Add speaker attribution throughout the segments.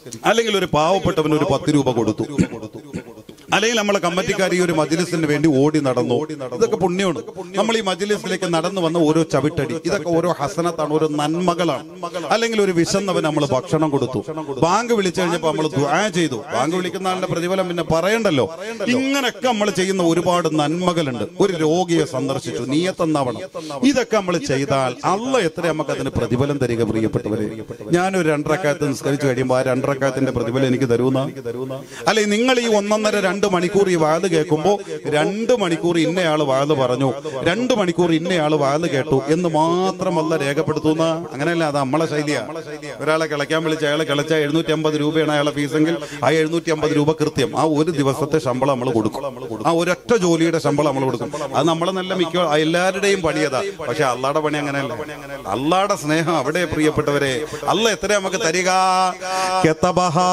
Speaker 1: അല്ലെങ്കിൽ ഒരു പാവപ്പെട്ടവന് ഒരു പത്ത് രൂപ കൊടുത്തു അല്ലെങ്കിൽ നമ്മളെ കമ്മറ്റിക്കാർ ഈ ഒരു മജ്ലിസിന് വേണ്ടി ഓടി നടന്നു ഇതൊക്കെ പുണ്യമാണ് നമ്മൾ ഈ മജ്ലിസിലേക്ക് നടന്നു വന്ന ഓരോ ചവിട്ടടി ഇതൊക്കെ ഓരോ ഹസനത്താണ് ഓരോ നന്മകളാണ് അല്ലെങ്കിൽ ഒരു വിശന്നവൻ നമ്മൾ ഭക്ഷണം കൊടുത്തു ബാങ്ക് വിളിച്ചു കഴിഞ്ഞപ്പോൾ നമ്മൾ ദുആ ചെയ്തു ബാങ്ക് വിളിക്കുന്ന ആളുടെ പ്രതിഫലം പിന്നെ പറയണ്ടല്ലോ ഇങ്ങനെയൊക്കെ നമ്മൾ ചെയ്യുന്ന ഒരുപാട് നന്മകളുണ്ട് ഒരു രോഗിയെ സന്ദർശിച്ചു നീയത്തെന്നാവണം ഇതൊക്കെ നമ്മൾ ചെയ്താൽ അല്ല എത്ര നമുക്ക് അതിന് പ്രതിഫലം തരിക പ്രിയപ്പെട്ടവരെ ഞാനൊരു രണ്ടരക്കാലത്ത് നിസ്കരിച്ചു കഴിയുമ്പോൾ ആ രണ്ടരക്കാലത്തിന്റെ പ്രതിഫലം എനിക്ക് തരൂന്ന അല്ലെ നിങ്ങൾ ഈ ഒന്നൊന്നര രണ്ട് മണിക്കൂർ ഈ വാത് കേൾക്കുമ്പോൾ രണ്ട് മണിക്കൂർ ഇന്നയാള് വാത് പറഞ്ഞു രണ്ട് മണിക്കൂർ ഇന്നയാള് വാത് കേട്ടു എന്ന് മാത്രമല്ല രേഖപ്പെടുത്തുന്ന അങ്ങനെയല്ല അത് നമ്മളെ ശൈലിയാ ഒരാളെ കിളയ്ക്കാൻ വിളിച്ച അയാളെ കിളച്ച എഴുന്നൂറ്റി അമ്പത് രൂപയാണ് അയാളെ ഫീസെങ്കിൽ ആ എഴുന്നൂറ്റി അമ്പത് രൂപ കൃത്യം ആ ഒരു ദിവസത്തെ ശമ്പളം നമ്മൾ കൊടുക്കും ആ ഒരൊറ്റ ജോലിയുടെ ശമ്പളം നമ്മൾ കൊടുക്കും അത് നമ്മൾ നല്ല മിക്ക എല്ലാവരുടെയും പണിയതാ പക്ഷെ അള്ളാടെ പണി അങ്ങനെയല്ല അള്ളാടെ സ്നേഹം അവിടെ പ്രിയപ്പെട്ടവരെ അല്ല എത്ര നമുക്ക് തരിക കെത്തബഹാ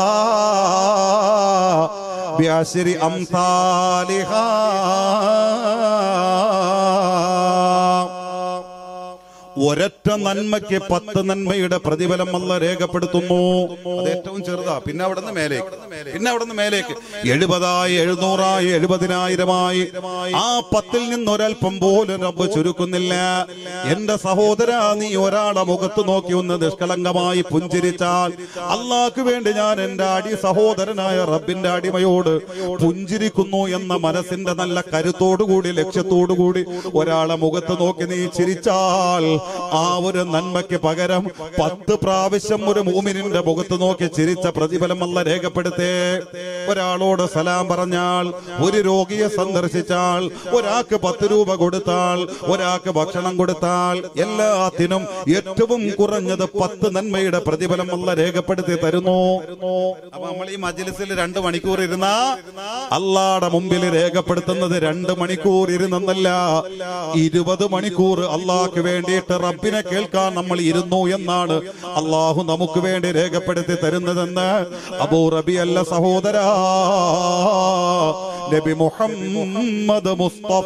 Speaker 1: بعشر أمثالها ഒരൊറ്റ നന്മയ്ക്ക് പത്ത് നന്മയുടെ പ്രതിഫലം അല്ല രേഖപ്പെടുത്തുന്നു അത് ഏറ്റവും ചെറുതാ പിന്നെ അവിടെ നിന്ന് മേലേക്ക് പിന്നെ അവിടെ നിന്ന് മേലേക്ക് എഴുപതായി എഴുന്നൂറായി എഴുപതിനായിരമായി ആ പത്തിൽ നിന്ന് ഒരൽപ്പം പോലും റബ്ബ് ചുരുക്കുന്നില്ല എന്റെ സഹോദര നീ ഒരാളെ മുഖത്ത് നോക്കി ഒന്ന് നിഷ്കളങ്കമായി പുഞ്ചിരിച്ചാൽ അള്ളാഹ്ക്ക് വേണ്ടി ഞാൻ എന്റെ അടി സഹോദരനായ റബ്ബിന്റെ അടിമയോട് പുഞ്ചിരിക്കുന്നു എന്ന മനസ്സിന്റെ നല്ല കരുത്തോടുകൂടി ലക്ഷ്യത്തോടുകൂടി ഒരാളെ മുഖത്ത് നോക്കി നീ ചിരിച്ചാൽ ആ ഒരു നന്മയ്ക്ക് പകരം പത്ത് പ്രാവശ്യം ഒരു മൂമിനിന്റെ മുഖത്ത് നോക്കി ചിരിച്ച പ്രതിഫലമല്ല രേഖപ്പെടുത്തേ ഒരാളോട് സലാം പറഞ്ഞാൽ ഒരു രോഗിയെ സന്ദർശിച്ചാൽ ഒരാൾക്ക് പത്ത് രൂപ കൊടുത്താൽ ഒരാൾക്ക് ഭക്ഷണം കൊടുത്താൽ എല്ലാത്തിനും ഏറ്റവും കുറഞ്ഞത് പത്ത് നന്മയുടെ പ്രതിഫലം അല്ല രേഖപ്പെടുത്തി തരുന്നു അപ്പൊ നമ്മൾ ഈ മജ്ലിസിൽ രണ്ട് മണിക്കൂർ ഇരുന്ന അള്ളാടെ മുമ്പിൽ രേഖപ്പെടുത്തുന്നത് രണ്ട് മണിക്കൂർ ഇരുന്നെന്നല്ല ഇരുപത് മണിക്കൂർ അള്ളാഹ്ക്ക് വേണ്ടിയിട്ട് റബ്ബിനെ കേൾക്കാൻ നമ്മൾ ഇരുന്നു എന്നാണ് അള്ളാഹു നമുക്ക് വേണ്ടി രേഖപ്പെടുത്തി തരുന്നതെന്ന് അബൂ റബി അല്ല സഹോദര നബി മുഹമ്മദ് മുസ്തഫ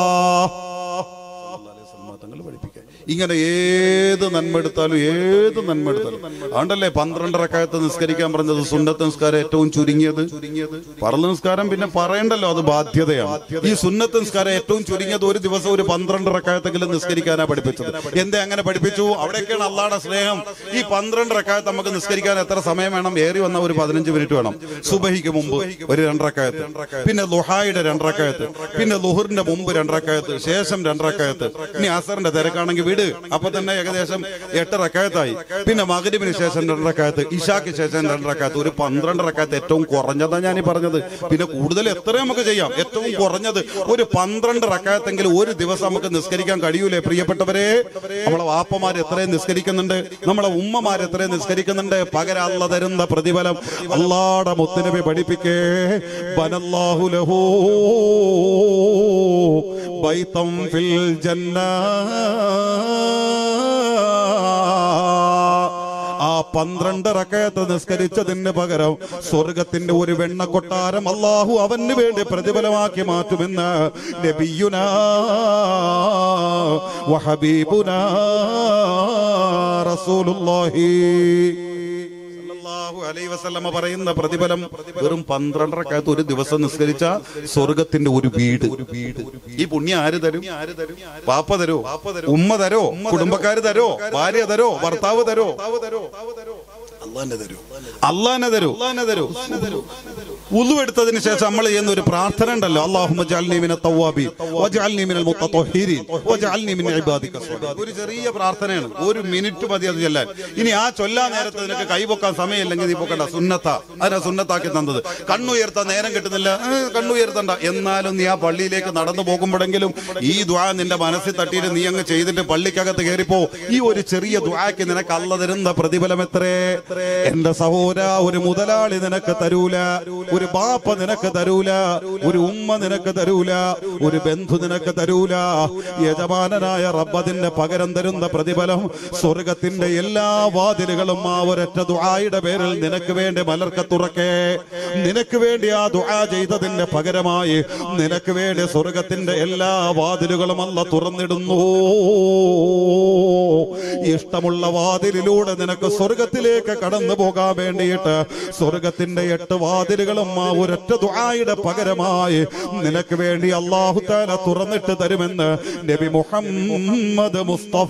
Speaker 1: തങ്ങൾ പഠിപ്പിക്കുക ഇങ്ങനെ ഏത് നന്മ എടുത്താലും ഏത് നന്മ എടുത്താലും അതുകൊണ്ടല്ലേ പന്ത്രണ്ടരക്കാലത്ത് നിസ്കരിക്കാൻ പറഞ്ഞത് സുന്നത്ത് നിസ്കാരം ഏറ്റവും ചുരുങ്ങിയത് പറന്ന് നിസ്കാരം പിന്നെ പറയണ്ടല്ലോ അത് ബാധ്യതയാണ് ഈ സുന്നത്ത് നിസ്കാരം ഏറ്റവും ചുരുങ്ങിയത് ഒരു ദിവസം ഒരു പന്ത്രണ്ടരക്കാലത്തെങ്കിലും നിസ്കരിക്കാനാ പഠിപ്പിച്ചത് എന്തേ അങ്ങനെ പഠിപ്പിച്ചു അവിടെയൊക്കെയാണ് അള്ളാടെ സ്നേഹം ഈ പന്ത്രണ്ടരക്കാലത്ത് നമുക്ക് നിസ്കരിക്കാൻ എത്ര സമയം വേണം ഏറി വന്ന ഒരു പതിനഞ്ച് മിനിറ്റ് വേണം സുബഹിക്ക് മുമ്പ് ഒരു രണ്ടരക്കാലത്ത് പിന്നെ ലുഹായുടെ രണ്ടരക്കാലത്ത് പിന്നെ ലുഹറിന്റെ മുമ്പ് രണ്ടരക്കാലത്ത് ശേഷം രണ്ടരക്കാലത്ത് ഇനി അസറിന്റെ തിരക്കാണെങ്കിൽ വീട് അപ്പൊ തന്നെ ഏകദേശം എട്ട് റക്കായത്തായി പിന്നെ മകരിബിന് ശേഷം രണ്ടരക്കാലത്ത് ഇഷാക്ക് ശേഷം രണ്ടരക്കാലത്ത് ഒരു പന്ത്രണ്ട് റക്കായത്ത് ഏറ്റവും കുറഞ്ഞതാ ഞാൻ ഈ പറഞ്ഞത് പിന്നെ കൂടുതൽ എത്ര നമുക്ക് ചെയ്യാം ഏറ്റവും കുറഞ്ഞത് ഒരു പന്ത്രണ്ട് റക്കായത്തെങ്കിലും ഒരു ദിവസം നമുക്ക് നിസ്കരിക്കാൻ കഴിയൂലേ പ്രിയപ്പെട്ടവരെ നമ്മളെ വാപ്പമാർ എത്രയും നിസ്കരിക്കുന്നുണ്ട് നമ്മളെ ഉമ്മമാർ എത്രയും നിസ്കരിക്കുന്നുണ്ട് പകരം അല്ല തരുന്ന പ്രതിഫലം അള്ളാടെ മുത്തുനബി പഠിപ്പിക്കേ ബനല്ലാഹു ലഹൂ ബൈത്തം ഫിൽ ജന്ന ആ പന്ത്രണ്ട് റക്കയത്ത് നിസ്കരിച്ചതിന് പകരം സ്വർഗത്തിന്റെ ഒരു വെണ്ണ കൊട്ടാരം അള്ളാഹു അവന് വേണ്ടി പ്രതിഫലമാക്കി മാറ്റുമെന്ന് നബിയുന വഹബീബുന റസൂലുള്ളാഹി സല്ലല്ലാഹു അലൈഹി വസല്ലമ പറയുന്ന പ്രതിഫലം വെറും പന്ത്രണ്ടരക്കകത്ത് ഒരു ദിവസം നിസ്കരിച്ച സ്വർഗത്തിന്റെ ഒരു വീട് ഈ പുണ്യം ആര് തരും പാപ്പ തരോ ഉമ്മ തരോ കുടുംബക്കാര് തരോ ഭാര്യ തരോ ഭർത്താവ് തരോ അള്ളാന്റെ തരൂ അള്ളാനെ തരൂ അള്ളാനെ തരൂ ഉളു എടുത്തതിന് ശേഷം നമ്മൾ ചെയ്യുന്ന ഒരു പ്രാർത്ഥന ഉണ്ടല്ലോ അള്ളാഹുമ്മ ജഅൽനി മിനൽ തവ്വാബീൻ വജഅൽനി മിനൽ മുത്തത്വഹിരീൻ വജഅൽനി മിൻ ഇബാദിക സ്വാലിഹീൻ. ഒരു ചെറിയ പ്രാർത്ഥനയാണ് ഒരു മിനിറ്റ് മതി അത് ചെല്ലാൻ ഇനി ആ ചൊല്ലാൻ നേരത്ത് നിനക്ക് കൈപൊക്കാൻ സമയമില്ലെങ്കിൽ നീ പൊക്കണ്ട സുന്നത്ത അതിനെ സുന്നത്താക്കി തന്നത് കണ്ണുയർത്താൻ നേരം കിട്ടുന്നില്ല ഏ, കണ്ണുയർത്തണ്ട എന്നാലും നീ ആ പള്ളിയിലേക്ക് നടന്നു പോകുമ്പോഴെങ്കിലും ഈ ദ്വാ നിന്റെ മനസ്സിൽ തട്ടിയിട്ട് നീ അങ്ങ് ചെയ്തിട്ട് പള്ളിക്കകത്ത് കയറിപ്പോ ഈ ഒരു ചെറിയ ദ്വാക്ക് നിനക്ക് അല്ല തരുന്ന പ്രതിഫലം എത്രേ എന്റെ സഹോദര ഒരു മുതലാളി നിനക്ക് തരൂല ഒരു ബാപ്പ നിനക്ക് തരൂല ഒരു ഉമ്മ നിനക്ക് തരൂല ഒരു ബന്ധു നിനക്ക് തരൂല യജമാനനായ റബ്ബതിന്റെ പകരം തരുന്ന പ്രതിഫലം സ്വർഗത്തിന്റെ എല്ലാ വാതിലുകളും ആ ഒരൊറ്റ ദുആയുടെ പേരിൽ നിനക്ക് വേണ്ടി മലർക്ക തുറക്കേ നിനക്ക് വേണ്ടി ആ ദുആ ചെയ്തതിന്റെ പകരമായി നിനക്ക് വേണ്ടി സ്വർഗത്തിന്റെ എല്ലാ വാതിലുകളും അല്ല തുറന്നിടുന്നു ഇഷ്ടമുള്ള വാതിലിലൂടെ നിനക്ക് സ്വർഗത്തിലേക്ക് കടന്നു കടന്നു പോകാൻ വേണ്ടിയിട്ട് സ്വർഗത്തിന്റെ എട്ട് വാതിലുകളും ആ ഒരൊറ്റ ദുആയുടെ പകരമായി നിനക്ക് വേണ്ടി അള്ളാഹു താല തുറന്നിട്ട് തരുമെന്ന് നബി മുഹമ്മദ് മുസ്തഫ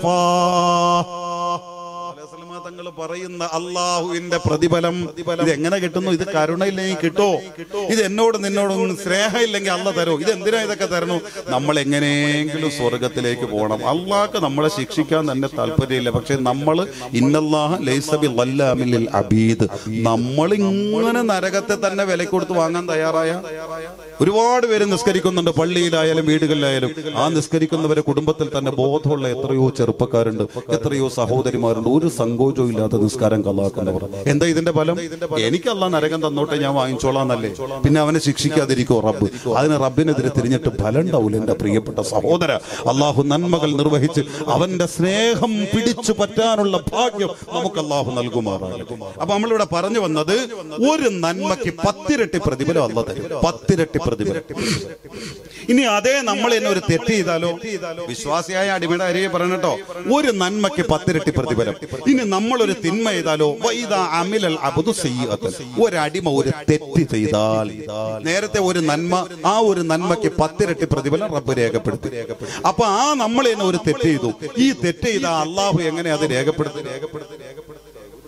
Speaker 1: തങ്ങൾ പറയുന്ന അള്ളാഹുവിന്റെ പ്രതിഫലം ഇത് എങ്ങനെ കിട്ടുന്നു ഇത് കരുണയില്ലെങ്കിൽ കിട്ടോ ഇത് എന്നോട് നിന്നോടൊന്നും സ്നേഹമില്ലെങ്കിൽ അല്ല തരോ ഇത് എന്തിനാ ഇതൊക്കെ തരണു നമ്മൾ എങ്ങനെയെങ്കിലും സ്വർഗത്തിലേക്ക് പോകണം അള്ളാഹ്ക്ക് നമ്മളെ ശിക്ഷിക്കാൻ തന്നെ താല്പര്യമില്ല പക്ഷെ നമ്മൾ ഇന്നല്ലാഹ ലൈസബി വല്ലാമില്ലിൽ അബീദ് നമ്മൾ ഇങ്ങനെ നരകത്തെ തന്നെ വില കൊടുത്ത് വാങ്ങാൻ തയ്യാറായ ഒരുപാട് പേര് നിസ്കരിക്കുന്നുണ്ട് പള്ളിയിലായാലും വീടുകളിലായാലും ആ നിസ്കരിക്കുന്നവരെ കുടുംബത്തിൽ തന്നെ ബോധമുള്ള എത്രയോ ചെറുപ്പക്കാരുണ്ട് എത്രയോ സഹോദരിമാരുണ്ട് ഒരു സങ്കോചവും ഇല്ലാത്ത നിസ്കാരം കള്ളാക്കുന്നവർ എന്താ ഇതിന്റെ ഫലം എനിക്കല്ല നരകം തന്നോട്ടെ ഞാൻ വാങ്ങിച്ചോളാന്നല്ലേ പിന്നെ അവനെ ശിക്ഷിക്കാതിരിക്കോ റബ്ബ് അതിന് റബ്ബിനെതിരെ തിരിഞ്ഞിട്ട് ഫലം ഉണ്ടാവില്ല എന്റെ പ്രിയപ്പെട്ട സഹോദര അള്ളാഹു നന്മകൾ നിർവഹിച്ച് അവന്റെ സ്നേഹം പിടിച്ചു പറ്റാനുള്ള ഭാഗ്യം നമുക്ക് അള്ളാഹു നൽകുമാറാകട്ടെ അപ്പൊ നമ്മളിവിടെ പറഞ്ഞു വന്നത് ഒരു നന്മയ്ക്ക് പത്തിരട്ടി പ്രതിഫലം അല്ല തരും പത്തിരട്ടി പ്രതിഫലം ഇനി അതേ നമ്മൾ തന്നെ ഒരു തെറ്റ് ചെയ്താലോ വിശ്വാസിയായ അടിമയുടെ അരിയെ പറഞ്ഞട്ടോ ഒരു നന്മയ്ക്ക് പത്തിരട്ടി പ്രതിഫലം ഇനി നമ്മൾ ഒരു തിന്മ ചെയ്താലോ വൈദാ അമിലൽ അബ്ദു സയ്യിഅത്തൻ. ഒരടിമ ഒരു തെറ്റ് ചെയ്താൽ നേരത്തെ ഒരു നന്മ ആ ഒരു നന്മയ്ക്ക് പത്തിരട്ടി പ്രതിഫലം റബ്ബ് രേഖപ്പെടുത്തി അപ്പൊ ആ നമ്മൾ തന്നെ ഒരു തെറ്റ് ചെയ്തു ഈ തെറ്റ് ചെയ്ത അള്ളാഹു എങ്ങനെ അത് രേഖപ്പെടുത്തി രേഖപ്പെടുത്തി രേഖപ്പെടുത്തി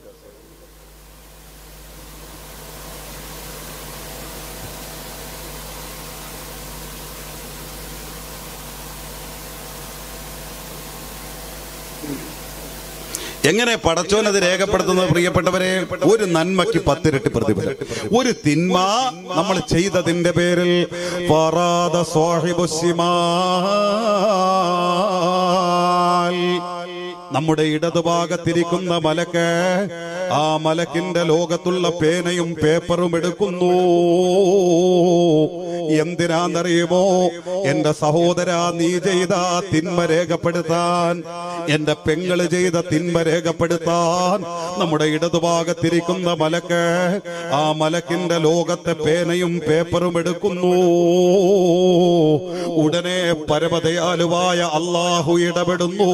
Speaker 1: എങ്ങനെ പടച്ചോൻ അത് രേഖപ്പെടുത്തുന്നത് പ്രിയപ്പെട്ടവരെ ഒരു നന്മയ്ക്ക് പത്തിരട്ടി പ്രതിഫലം ഒരു തിന്മ നമ്മൾ ചെയ്തതിന്റെ പേരിൽ ഫറാദ സാഹിബു ശിമാൽ. നമ്മുടെ ഇടതുഭാഗത്തിരിക്കുന്ന മലക്ക് ആ മലക്കിന്റെ ലോകത്തുള്ള പേനയും പേപ്പറും എടുക്കുന്നു എന്തിനാന്നറിയുമോ എന്റെ സഹോദര നീ ചെയ്ത തിന്മ രേഖപ്പെടുത്താൻ എന്റെ പെങ്ങള് ചെയ്ത തിന്മ രേഖപ്പെടുത്താൻ നമ്മുടെ ഇടതുഭാഗത്തിരിക്കുന്ന മലക്ക് ആ മലക്കിന്റെ ലോകത്തെ പേനയും പേപ്പറും എടുക്കുന്നു ഉടനെ പരമതയാലുവായ അള്ളാഹു ഇടപെടുന്നു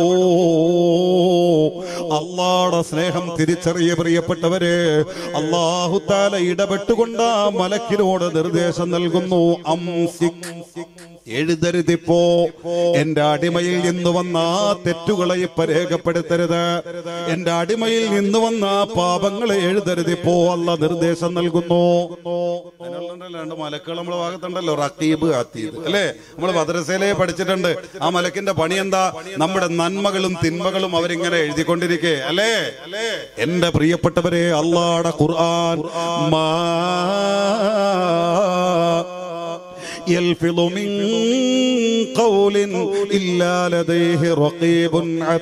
Speaker 1: അള്ളാടെ സ്നേഹം തിരിച്ചറിയ പ്രിയപ്പെട്ടവരെ അള്ളാഹു താല ഇടപെട്ടുകൊണ്ട് ആ മലക്കിനോട് നിർദ്ദേശം നൽകുന്നു അംസിക് എഴുതരുതിപ്പോ എന്റെ അടിമയിൽ നിന്ന് വന്ന ആ തെറ്റുകളെ ഇപ്പൊ രേഖപ്പെടുത്തരുത് എന്റെ അടിമയിൽ നിന്ന് വന്ന ആ പാപങ്ങളെ എഴുതരുതിപ്പോ അല്ല നിർദ്ദേശം നൽകുന്നു അതിനുള്ളതുണ്ടല്ലോ, രണ്ട് മലക്കുകൾ നമ്മളെ ഭാഗത്തുണ്ടല്ലോ റക്കീബ് അത്തീബ് അല്ലേ നമ്മൾ മദ്രസയിലെ പഠിച്ചിട്ടുണ്ട് ആ മലക്കിന്റെ പണി എന്താ നമ്മുടെ നന്മകളും തിന്മകളും അവരിങ്ങനെ എഴുതിക്കൊണ്ടിരിക്കേ അല്ലേ എന്റെ പ്രിയപ്പെട്ടവരെ അള്ളാടെ ഖുർആൻ മാ يلفظ من قول إلا لديه رقيب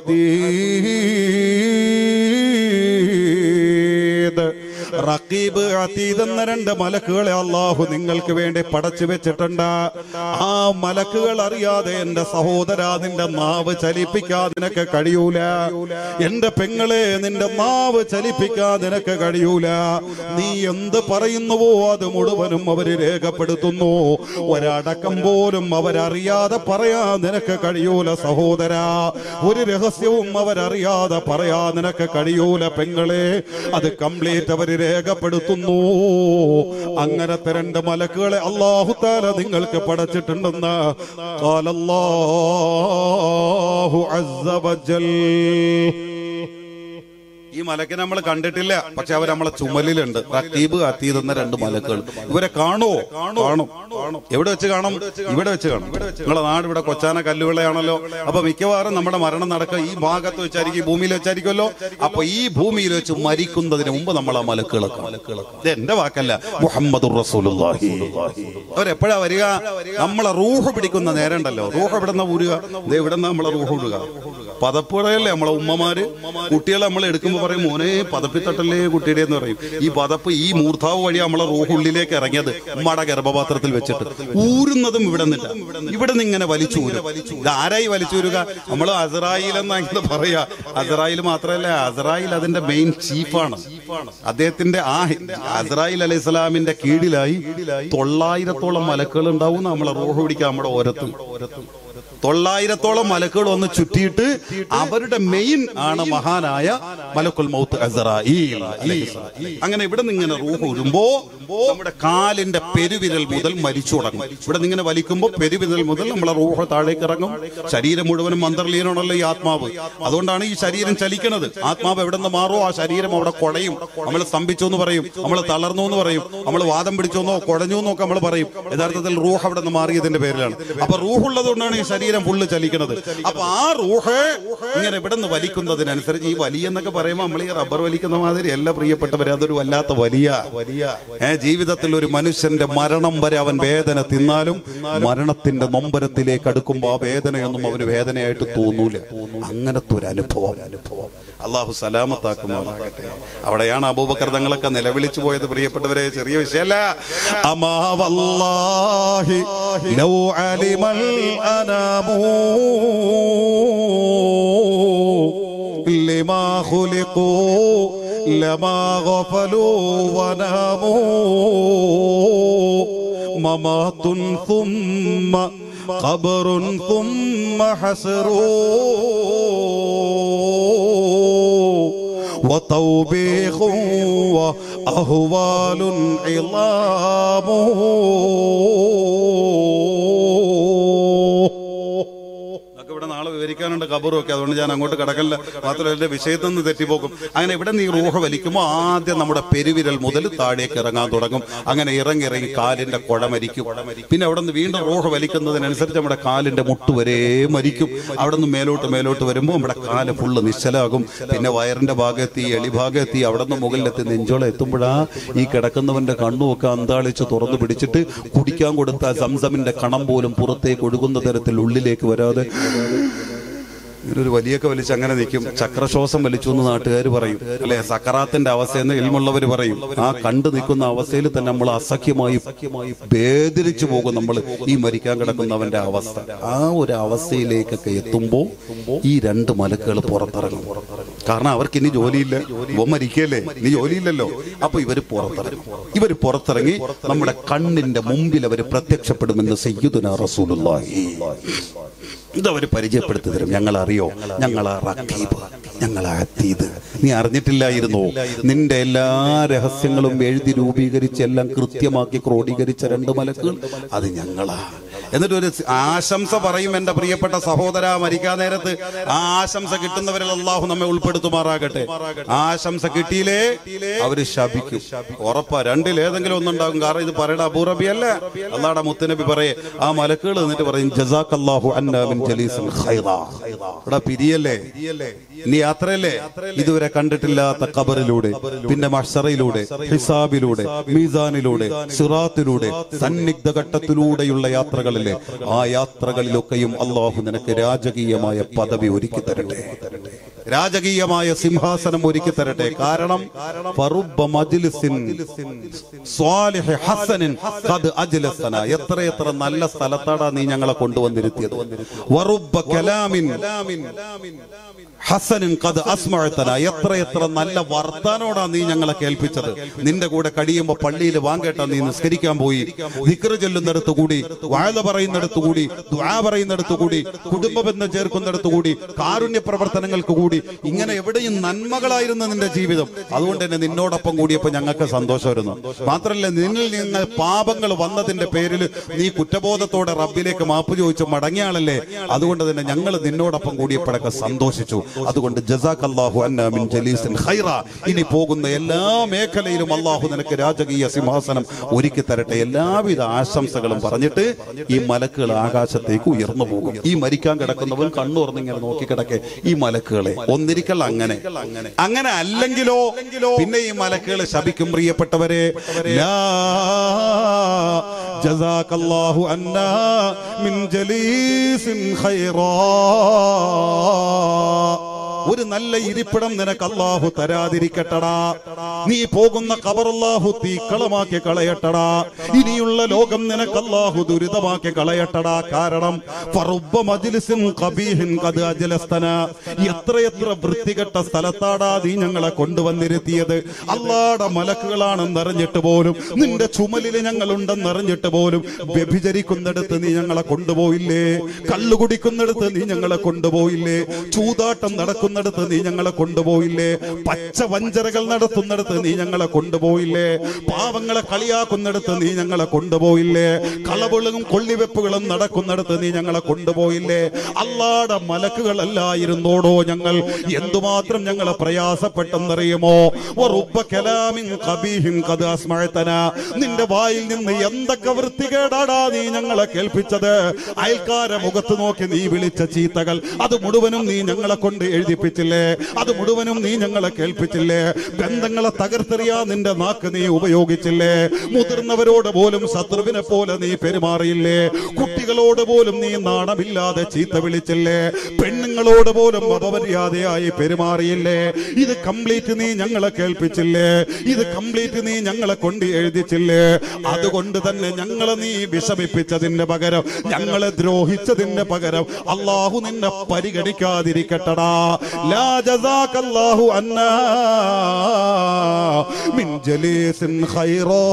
Speaker 1: عتيد റക്കീബ് അതീത് എന്ന രണ്ട് മലക്കുകളെ അള്ളാഹു നിങ്ങൾക്ക് വേണ്ടി പടച്ചു വെച്ചിട്ടുണ്ട് ആ മലക്കുകൾ അറിയാതെ എന്റെ സഹോദര നിന്റെ നാവ് ചലിപ്പിക്കാതെ നിനക്ക് കഴിയൂല എന്റെ പെങ്ങളെ നിന്റെ നാവ് ചലിപ്പിക്കാതെ നിനക്ക് കഴിയൂല നീ എന്ത് പറയുന്നുവോ അത് മുഴുവനും അവര് രേഖപ്പെടുത്തുന്നു ഒരടക്കം പോലും അവരറിയാതെ പറയാൻ നിനക്ക് കഴിയൂല സഹോദര ഒരു രഹസ്യവും അവരറിയാതെ പറയാൻ നിനക്ക് കഴിയൂല പെങ്ങളെ അത് കംപ്ലീറ്റ് അവര് രേഖപ്പെടുത്തുന്നു അങ്ങനത്തെ രണ്ട് മലക്കുകളെ അള്ളാഹു താല നിങ്ങൾക്ക് പടച്ചിട്ടുണ്ടെന്ന് ഖാലല്ലാഹു അസ്സ വജൽ. ഈ മലക്കിനെ നമ്മൾ കണ്ടിട്ടില്ല പക്ഷെ അവർ നമ്മളെ ചുമലിലുണ്ട് റക്കീബ് അത്തീദ് എന്ന രണ്ട് മലക്കുകൾ ഇവരെ കാണുവോ കാണും എവിടെ വെച്ച് കാണും ഇവിടെ വെച്ച് കാണും നിങ്ങളെ നാട് ഇവിടെ കൊച്ചാന കല്ലുവിളയാണല്ലോ അപ്പൊ മിക്കവാറും നമ്മുടെ മരണം നടക്കുക ഈ ഭാഗത്ത് വെച്ചായിരിക്കും ഈ ഭൂമിയിൽ വെച്ചായിരിക്കുമല്ലോ അപ്പൊ ഈ ഭൂമിയിൽ വെച്ച് മരിക്കുന്നതിന് മുമ്പ് നമ്മൾ ആ മലക്കുകളെ കാണും. ഇത് എന്റെ വാക്കല്ല മുഹമ്മദ് അവരെപ്പോഴാ വരിക നമ്മളെ റൂഹ് പിടിക്കുന്ന നേരം ഉണ്ടല്ലോ റൂഹ് എവിടെന്ന ഊരുക ഇത് എവിടെന്ന നമ്മളെ റൂഹ് വിടുക പതപ്പുഴയല്ലേ നമ്മളെ ഉമ്മമാര് കുട്ടികളെ നമ്മൾ എടുക്കുമ്പോൾ പറയും മോനെ പതപ്പിത്തട്ടല്ലേ കുട്ടിയുടെ എന്ന് പറയും ഈ പതപ്പ് ഈ മൂർധാവ് വഴി നമ്മളെ റൂഹുള്ളിലേക്ക് ഇറങ്ങിയത് ഉമ്മയുടെ ഗർഭപാത്രത്തിൽ വെച്ചിട്ട് ഊരുന്നതും ഇവിടെ നിന്നിട്ട് ഇവിടെ നിന്ന് ഇങ്ങനെ വലിച്ചു ഊരും ഇത് ആരായി വലിച്ചൂരുക നമ്മൾ അസറായിൽ എന്നാണ് പറയാ അസറായിൽ മാത്രമല്ല അസറായിൽ അതിന്റെ മെയിൻ ചീഫാണ് അദ്ദേഹത്തിന്റെ ആ അസറായിൽ അലൈഹി സ്വലാമിന്റെ കീഴിലായി തൊള്ളായിരത്തോളം മലക്കുകൾ ഉണ്ടാവും നമ്മളെ റൂഹ് പിടിക്കാൻ നമ്മുടെ ഓരത്തും തൊള്ളായിരത്തോളം മലക്കുകൾ ഒന്ന് ചുറ്റിയിട്ട് അവരുടെ മെയിൻ ആണ് മഹാനായ മലക്കുൽ മൗത്ത് അസറായീൽ അലൈഹിസ്സലാം. അങ്ങനെ ഇവിടെ നിന്ന് ഇങ്ങനെ റൂഹ് വരുമ്പോ നമ്മുടെ കാലിന്റെ പെരുവിരൽ മുതൽ മരിച്ചു തുടങ്ങും ഇവിടെ നിന്ന് ഇങ്ങനെ വലിക്കുമ്പോൾ പെരുവിരൽ മുതൽ നമ്മളെ റൂഹ് താഴേക്ക് ഇറങ്ങും ശരീരം മുഴുവനും അന്തർലീനമാണല്ലോ ഈ ആത്മാവ് അതുകൊണ്ടാണ് ഈ ശരീരം ചലിക്കുന്നത് ആത്മാവ് എവിടെ നിന്ന് മാറോ ആ ശരീരം അവിടെ കുടയും നമ്മൾ സ്തംഭിച്ചു എന്ന് പറയും നമ്മൾ തളർന്നു എന്ന് പറയും നമ്മൾ വാദം പിടിച്ചോന്നോ കുടഞ്ഞു എന്നൊക്കെ നമ്മൾ പറയും യഥാർത്ഥത്തിൽ റൂഹ് അവിടെ നിന്ന് മാറിയതിന്റെ പേരിലാണ് അപ്പൊ റൂഹുള്ളത് കൊണ്ടാണ് ഈ ശരീരം ഫുള്ള് ചലിക്കുന്നത് അപ്പൊ ആ റൂഹ് ഇങ്ങനെ ഇവിടെ നിന്ന് വലിക്കുന്നതിനനുസരിച്ച് ഈ വലിയ എന്നൊക്കെ പറയുമ്പോൾ നമ്മൾ ഈ റബ്ബർ വലിക്കുന്ന മാതിരി അല്ല പ്രിയപ്പെട്ടവരെ അതൊരു വല്ലാത്ത വലിയ വലിയ ഏ ജീവിതത്തിൽ ഒരു മനുഷ്യന്റെ മരണം വരെ അവൻ വേദന തിന്നാലും മരണത്തിന്റെ നൊമ്പരത്തിലേക്ക് അടുക്കുമ്പോൾ ആ വേദനയൊന്നും അവന് വേദനയായിട്ട് തോന്നൂല അങ്ങനത്തെ ഒരു അനുഭവം അനുഭവം അള്ളാഹു സലാമത്താക്കുമാറാകട്ടെ അവിടെയാണ് അബൂബക്കർ തങ്ങളൊക്കെ നിലവിളിച്ചു പോയത് പ്രിയപ്പെട്ടവരെ ചെറിയ വിഷയമല്ല അമാ വല്ലാഹി ലൗ അലിമൽ അനാമൂ لما خلقوا لما غفلوا وناموا ممات ثم قبر ثم حسروا وتوبيخ وأهوال عظام അതൊക്കെ ഇവിടെ നാളെ വിവരിക്കാനുണ്ട് കബറും ഒക്കെ അതുകൊണ്ട് ഞാൻ അങ്ങോട്ട് കിടക്കല്ല മാത്രമല്ല എന്റെ വിഷയത്തിൽ നിന്ന് തെറ്റിപ്പോക്കും അങ്ങനെ ഇവിടെ നീ റൂഹ വലിക്കുമ്പോൾ ആദ്യം നമ്മുടെ പെരുവിരൽ മുതൽ താഴേക്ക് ഇറങ്ങാൻ തുടങ്ങും അങ്ങനെ ഇറങ്ങി ഇറങ്ങി കാലിന്റെ കുഴ മരിക്കും പിന്നെ അവിടെ നിന്ന് വീണ്ടും റൂഹ വലിക്കുന്നതിനനുസരിച്ച് നമ്മുടെ കാലിന്റെ മുട്ട് വരെ മരിക്കും അവിടെ നിന്ന് മേലോട്ട് മേലോട്ട് വരുമ്പോൾ നമ്മുടെ കാല് ഫുള്ള് നിശ്ചലാകും പിന്നെ വയറിന്റെ ഭാഗത്തെത്തി എളി ഭാഗത്തെത്തി അവിടെ നിന്ന് മുകളിലെത്തി നെഞ്ചോളം എത്തുമ്പോഴാ ഈ കിടക്കുന്നവന്റെ കണ്ണുമൊക്കെ അന്താളിച്ച് തുറന്നു പിടിച്ചിട്ട് കുടിക്കാൻ കൊടുത്ത സംസമിന്റെ കണം പോലും പുറത്തേക്ക് ഒഴുകുന്ന തരത്തിൽ ഉള്ളിലേക്ക് വരാതെ ഇങ്ങനൊരു വലിയൊക്കെ വലിച്ച് അങ്ങനെ നിൽക്കും ചക്രശ്വാസം വലിച്ചു എന്ന് നാട്ടുകാർ പറയും അല്ലെ സക്കറാത്തിന്റെ അവസ്ഥയെന്ന് ഇൽമുള്ളവർ പറയും ആ കണ്ടു നിൽക്കുന്ന അവസ്ഥയിൽ തന്നെ നമ്മൾ അസഖ്യമായി വേദനിച്ചു പോകും നമ്മൾ ഈ മരിക്കാൻ കിടക്കുന്നവന്റെ അവസ്ഥ ആ ഒരു അവസ്ഥയിലേക്കൊക്കെ എത്തുമ്പോൾ ഈ രണ്ട് മലക്കുകൾ പുറത്തിറങ്ങും കാരണം അവർക്ക് ഇനി ജോലിയില്ല ഇവ മരിക്കല്ലേ ഇനി ജോലിയില്ലല്ലോ അപ്പൊ ഇവര് പുറത്തിറങ്ങും ഇവര് പുറത്തിറങ്ങി നമ്മുടെ കണ്ണിന്റെ മുമ്പിൽ അവർ പ്രത്യക്ഷപ്പെടുമെന്ന് സയ്യിദുന റസൂലുള്ളാഹി ഇതവർ പരിചയപ്പെടുത്തി തരും ഞങ്ങൾ അറിയോ ഞങ്ങൾ റക്കീബ് ഞങ്ങൾ അത്തീത് നീ അറിഞ്ഞിട്ടില്ലായിരുന്നോ നിന്റെ എല്ലാ രഹസ്യങ്ങളും എഴുതി രൂപീകരിച്ച് എല്ലാം കൃത്യമാക്കി ക്രോഡീകരിച്ച രണ്ട് മലക്കുകൾ അത് ഞങ്ങളാ എന്നിട്ട് ഒരു ആശംസ പറയും എന്റെ പ്രിയപ്പെട്ട സഹോദര മരിക്കാൻ നേരത്ത് ആ ആശംസ കിട്ടുന്നവരിൽ അള്ളാഹു നമ്മെ ഉൾപ്പെടുത്തുമാറാകട്ടെ ആശംസ കിട്ടിയില്ലേ അവര് ശപിക്കും ഉറപ്പാ രണ്ടിൽ ഏതെങ്കിലും ഒന്നുണ്ടാകും കാരണം ഇത് പറയണ അബൂറബിയല്ല അള്ളാടെ മുത്തനബി പറയേ ആ മലക്കുകൾ എന്നിട്ട് പറയും ജസാഖല്ലാഹു അന്നാ മിൻ ജലീസിൻ ഖൈറാ എടാ പിരിയല്ലേ നീ യാത്രയല്ലേ ഇതുവരെ കണ്ടിട്ടില്ലാത്ത ഖബറിലൂടെ പിന്നെ മഷറയിലൂടെ ഹിസാബിലൂടെ മീസാനിലൂടെ സിറാത്തിലൂടെ സന്നിഗ്ധ ഘട്ടത്തിലൂടെയുള്ള യാത്രകളിലെ ആ യാത്രകളിലൊക്കെയും അള്ളാഹു നിനക്ക് രാജകീയമായ പദവി ഒരുക്കി തരട്ടെ രാജകീയമായ സിംഹാസനം ഒരുക്കി തരട്ടെ കാരണം ഫറുബ്ബ മജ്ലിസിൻ സ്വാലിഹി ഹസനിൻ ഖദ് അജ്ലസന എത്ര എത്ര നല്ല സ്ഥലത്താടാ നീ ഞങ്ങളെ കൊണ്ടുവന്നിരുത്തിയത് വറുബ്ബ കലാമിൻ ഹസനിൻ ഖദ് അസ്മഅതന എത്ര എത്ര നല്ല വർത്താനോടാ നീ ഞങ്ങളെ കേൾപ്പിച്ചത് നിന്റെ കൂടെ കഴിയുമ്പോ പള്ളിയിൽ വാങ്കേട്ട നീ നിസ്കരിക്കാൻ പോയി ദിക്ർ ചൊല്ലുന്നിടത്ത് കൂടി വാഴ പറയുന്നിടത്ത് കൂടി ദ്വാ പറയുന്നിടത്ത് കൂടി കുടുംബബന്ധം ചേർക്കുന്നിടത്ത് കൂടി കാരുണ്യ പ്രവർത്തനങ്ങൾക്ക് കൂടി ഇങ്ങനെ എവിടെയും നന്മകളായിരുന്നു നിന്റെ ജീവിതം അതുകൊണ്ട് തന്നെ നിന്നോടൊപ്പം കൂടിയപ്പോ ഞങ്ങൾക്ക് സന്തോഷമായിരുന്നു മാത്രമല്ല നിന്നിൽ നിന്ന് പാപങ്ങൾ വന്നതിന്റെ പേരിൽ നീ കുറ്റബോധത്തോടെ റബ്ബിലേക്ക് മാപ്പ് ചോദിച്ച് മടങ്ങിയ ആളല്ലേ അതുകൊണ്ട് തന്നെ ഞങ്ങൾ നിന്നോടൊപ്പം കൂടിയപ്പോഴൊക്കെ സന്തോഷിച്ചു അതുകൊണ്ട് ജസാഖ് അള്ളാഹു അന്ന മിൻ ജലീസിൻ ഖൈറ ഇനി പോകുന്ന എല്ലാ മേഖലയിലും അള്ളാഹു നിനക്ക് രാജകീയ സിംഹാസനം ഒരുക്കി തരട്ടെ എല്ലാവിധ ആശംസകളും പറഞ്ഞിട്ട് ഈ മലക്കുകൾ ആകാശത്തേക്ക് ഉയർന്നു പോകും ഈ മരിക്കാൻ കിടക്കുന്നവൻ കണ്ണുറന്നിങ്ങനെ നോക്കി കിടക്കെ ഈ മലക്കുകളെ ഒന്നിരിക്കൽ അങ്ങനെ അങ്ങനെ അല്ലെങ്കിലോ പിന്നെ ഈ മലക്കുകൾ ശപിക്കും പ്രിയപ്പെട്ടവരെ ലാ ജസാഖല്ലാഹു അന്നാ മിൻ ജലീസിൻ ഖൈറാ ഒരു നല്ല ഇരിപ്പിടം നിനക്ക് അള്ളാഹു തരാതിരിക്കട്ടടാ നീ പോകുന്ന കബർ അള്ളാഹു തീക്കളമാക്കി കളയട്ടടാ ഇനിയുള്ള ലോകം നിനക്ക് അള്ളാഹു ദുരിതമാക്കി കളയട്ടടാ കാരണം ഫറുബ്ബ മജ്ലിസിൻ ഖബീഹിൻ ഖദ് അജ്ലസ്തന എത്രയെത്ര വൃത്തികെട്ട സ്ഥലത്താടാ നീ ഞങ്ങളെ കൊണ്ടുവന്നിരുത്തിയത് അള്ളാടെ മലക്കുകളാണെന്നറിഞ്ഞിട്ട് പോലും നിന്റെ ചുമലിൽ ഞങ്ങൾ ഉണ്ടെന്നറിഞ്ഞിട്ട് പോലും വ്യഭിചരിക്കുന്നിടത്ത് നീ ഞങ്ങളെ കൊണ്ടുപോയില്ലേ കള്ളു കുടിക്കുന്നിടത്ത് നീ ഞങ്ങളെ കൊണ്ടുപോയില്ലേ ചൂതാട്ടം നടക്കുന്നിടത്ത് നീ ഞങ്ങളെ കൊണ്ടുപോയില്ലേ പച്ച വഞ്ചരകൾ നടത്തുന്നിടത്ത് നീ ഞങ്ങളെ കൊണ്ടുപോയില്ലേ പാവങ്ങളെ കളിയാക്കുന്നിടത്ത് നീ ഞങ്ങളെ കൊണ്ടുപോയില്ലേ കളവുകളും കൊള്ളിവെപ്പുകളും നടക്കുന്നിടത്ത് നീ ഞങ്ങളെ കൊണ്ടുപോയില്ലേ അല്ലാടെ മലക്കുകളല്ലായിരുന്നോടോ ഞങ്ങൾ എന്തുമാത്രം ഞങ്ങളെ പ്രയാസപ്പെട്ടെന്നറിയുമോ വറുബ്ബ കലാമിൻ ഖബീഹിൻ ഖദ് അസ്മഅതന നിന്റെ വായിൽ നിന്ന് എന്തൊക്കെ വൃത്തികേടാടാ നീ ഞങ്ങളെ കേൾപ്പിച്ചത് അയൽക്കാരെ മുഖത്ത് നോക്കി നീ വിളിച്ച ചീത്തകൾ അത് മുഴുവനും നീ ഞങ്ങളെ കൊണ്ട് എഴുതിപ്പിച്ചില്ലേ അത് മുഴുവനും നീ ഞങ്ങളെ കേൾപ്പിച്ചില്ലേ ബന്ധങ്ങളെ തകർത്തെറിയാ നിന്റെ നാക്ക് നീ ഉപയോഗിച്ചില്ലേ മുതിർന്നവരോട് പോലും ശത്രുവിനെ പോലെ നീ പെരുമാറിയില്ലേ കുട്ടികളോട് പോലും നീ നാണമില്ലാതെ ചീത്ത വിളിച്ചില്ലേ പെണ്ണുങ്ങളോട് പോലും അപമര്യാദയായി പെരുമാറിയില്ലേ ഇത് കംപ്ലീറ്റ് നീ ഞങ്ങളെ കേൾപ്പിച്ചില്ലേ ഇത് കംപ്ലീറ്റ് നീ ഞങ്ങളെ കൊണ്ട് എഴുതിച്ചില്ലേ അതുകൊണ്ട് തന്നെ ഞങ്ങളെ നീ വിഷമിപ്പിച്ചതിന്റെ പകരം ഞങ്ങളെ ദ്രോഹിച്ചതിന്റെ പകരം അള്ളാഹു നിന്നെ പരിഗണിക്കാതിരിക്കട്ടടാ ലാ ജസാക്കല്ലാഹു അന്നാ മിൻ ജലീസിൻ ഖൈറോ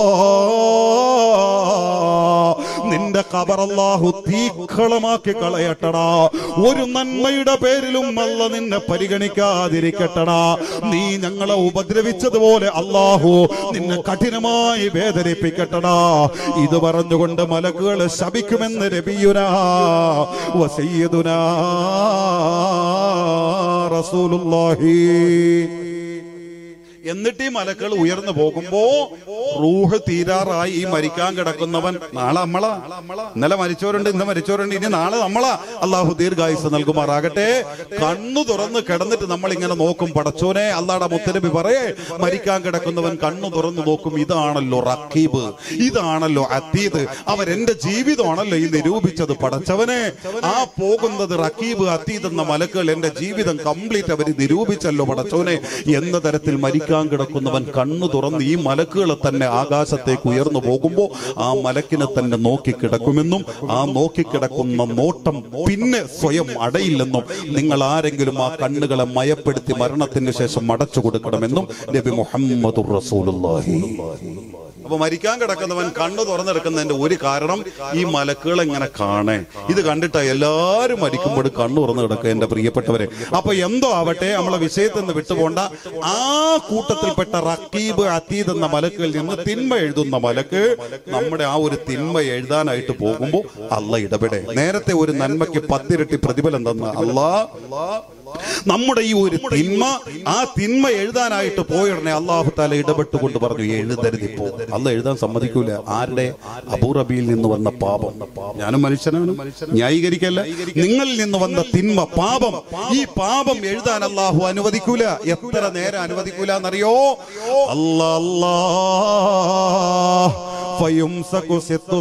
Speaker 1: നിന്റെ ഖബർ അല്ലാഹു തീക്കളമാക്കി കളയട്ടടാ ഒരു നന്മയുടെ പേരിലും അല്ല നിന്നെ പരിഗണിക്കാതിരിക്കട്ടടാ നീ ഞങ്ങളെ ഉപദ്രവിച്ചതുപോലെ അല്ലാഹു നിന്നെ കഠിനമായി വേദനിപ്പിക്കട്ടടാ ഇത് പറഞ്ഞുകൊണ്ട് മലക്കുകൾ ശപിക്കുമെന്ന് രബിയുനാ വസയ്യദുനാ റസൂലുള്ളാഹി എന്നിട്ട് ഈ മലക്കൾ ഉയർന്നു പോകുമ്പോ റൂഹ് തീരാറായി ഈ മരിക്കാൻ കിടക്കുന്നവൻ നാളെ നമ്മളാ ഇന്നലെ മരിച്ചവരുണ്ട് ഇന്ന് മരിച്ചവരുണ്ട് ഇനി നാളെ നമ്മളാ അള്ളാഹു ദീർഘായുസ് നൽകുമാറാകട്ടെ കണ്ണു തുറന്ന് കിടന്നിട്ട് നമ്മൾ ഇങ്ങനെ നോക്കും പടച്ചോനെ അള്ളാടെ മുത്തരബി പറയേ മരിക്കാൻ കിടക്കുന്നവൻ കണ്ണു തുറന്നു നോക്കും ഇതാണല്ലോ റക്കീബ് ഇതാണല്ലോ അതീത് അവരെന്റെ ജീവിതമാണല്ലോ ഈ നിരൂപിച്ചത് പടച്ചവനെ ആ പോകുന്നത് റക്കീബ് അതീത് എന്ന മലക്കുകൾ എന്റെ ജീവിതം കംപ്ലീറ്റ് അവർ നിരൂപിച്ചല്ലോ പടച്ചോനെ എന്ന തരത്തിൽ മരിക്കാൻ കിടക്കുന്നവൻ കണ്ണു തുറന്ന് ഈ മലക്കുകളെ തന്നെ ആകാശത്തേക്ക് ഉയർന്നു പോകുമ്പോൾ ആ മലക്കിനെ തന്നെ നോക്കിക്കിടക്കുമെന്നും ആ നോക്കിക്കിടക്കുന്ന നോട്ടം പിന്നെ സ്വയം അടയില്ലെന്നും നിങ്ങൾ ആരെങ്കിലും ആ കണ്ണുകളെ മയപ്പെടുത്തി മരണത്തിന് ശേഷം അടച്ചു കൊടുക്കണമെന്നും നബി മുഹമ്മദ് റസൂലുള്ളാഹി അപ്പൊ മരിക്കാൻ കിടക്കുന്നവൻ കണ്ണു തുറന്നെടുക്കുന്നതിന്റെ ഒരു കാരണം ഈ മലക്കുകൾ എങ്ങനെ കാണേ ഇത് കണ്ടിട്ടാ എല്ലാരും മരിക്കുമ്പോൾ കണ്ണു തുറന്നു കിടക്കുക എന്റെ പ്രിയപ്പെട്ടവരെ അപ്പൊ എന്തോ ആവട്ടെ നമ്മളെ വിഷയത്തിൽ നിന്ന് വിട്ടുപോണ്ട ആ കൂട്ടത്തിൽപ്പെട്ട റക്കീബ് അത്തീദ് എന്ന മലക്കുകളിൽ നിന്ന് തിന്മ എഴുതുന്ന മലക്ക് നമ്മുടെ ആ ഒരു തിന്മ എഴുതാനായിട്ട് പോകുമ്പോൾ അല്ല ഇടപെടെ നേരത്തെ ഒരു നന്മയ്ക്ക് പത്തിരട്ടി പ്രതിഫലം തന്ന അല്ലാ നമ്മുടെ ഈ ഒരു തിന്മ ആ തിന്മ എഴുതാനായിട്ട് പോയുടനെ അള്ളാഹു താല ഇടപെട്ടുകൊണ്ട് പറഞ്ഞു എഴുതരുതിപ്പോ അല്ല എഴുതാൻ സമ്മതിക്കൂല ആരുടെ അബൂറബിയിൽ നിന്ന് വന്ന പാപം ഞാനും മനുഷ്യനാണ് ന്യായീകരിക്കല്ല നിങ്ങളിൽ നിന്ന് വന്ന തിന്മ പാപം ഈ പാപം എഴുതാൻ അള്ളാഹു അനുവദിക്കൂല എത്ര നേരം അനുവദിക്കൂല എന്നറിയോ അല്ലാ അല്ലാ ഫയുംസകു സിത്തു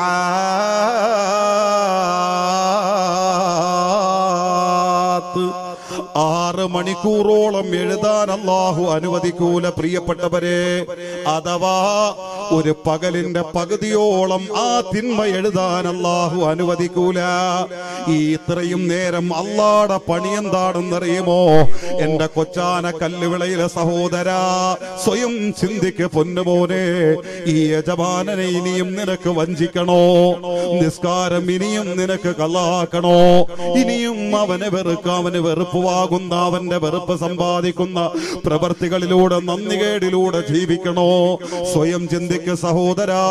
Speaker 1: സാഅത്ത് ആറ് മണിക്കൂറോളം എഴുതാൻ അള്ളാഹു അനുവദിക്കൂല പ്രിയപ്പെട്ടവരെ അഥവാ ഒരു പകലിന്റെ പകുതിയോളം ആ തിന്മ എഴുതാൻ അള്ളാഹു അനുവദിക്കൂല ഈ ഇത്രയും നേരം അള്ളാടെ പണി എന്താണെന്നറിയുമോ എന്റെ കൊച്ചാന കല്ലുവിളയിലെ സഹോദര സ്വയം ചിന്തിക്ക് പൊന്നുപോലെ ഈ യജമാനനെ ഇനിയും നിനക്ക് വഞ്ചിക്കണോ നിസ്കാരം ഇനിയും നിനക്ക് കള്ളാക്കണോ ഇനിയും അവനെ വെറുക്ക അവന് വെറുപ്പുവാകുന്ന അവന്റെ വെറുപ്പ് സമ്പാദിക്കുന്ന പ്രവർത്തികളിലൂടെ നന്ദികേടിലൂടെ ജീവിക്കണോ സ്വയം ചിന്തിക്ക് സഹോദരാ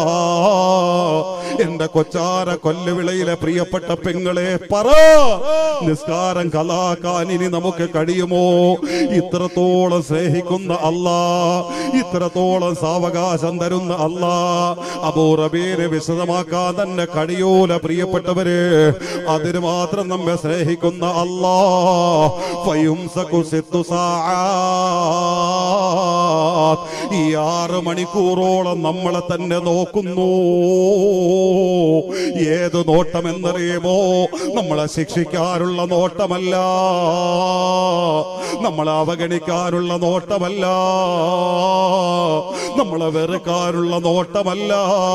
Speaker 1: എന്റെ കൊച്ചാര കൊല്ലുവിളയിലെ പ്രിയപ്പെട്ട പെങ്ങളെ പറ നിസ്കാരം കലാക്കാൻ ഇനി നമുക്ക് കഴിയുമോ ഇത്രത്തോളം സ്നേഹിക്കുന്ന അല്ലാ ഇത്രത്തോളം സാവകാശം തരുന്ന അല്ലാ അപൂർവപേര് വിശദമാക്കാൻ തന്നെ കഴിയൂല പ്രിയപ്പെട്ടവര് അതിന് മാത്രം നമ്മെ സ്നേഹിക്കുന്ന അല്ലാ ഫയുംസകു സിത്തു സാആത്ത്. ഈ ആറ് മണിക്കൂറോളം മണിക്കൂറോളം നമ്മളെ തന്നെ നോക്കുന്നു ഏത് നോട്ടമെന്നറിയുമോ നമ്മളെ ശിക്ഷിക്കാനുള്ള നോട്ടമല്ല നമ്മളെ അവഗണിക്കാനുള്ള നോട്ടമല്ല നമ്മളെ വെറുക്കാനുള്ള നോട്ടമല്ല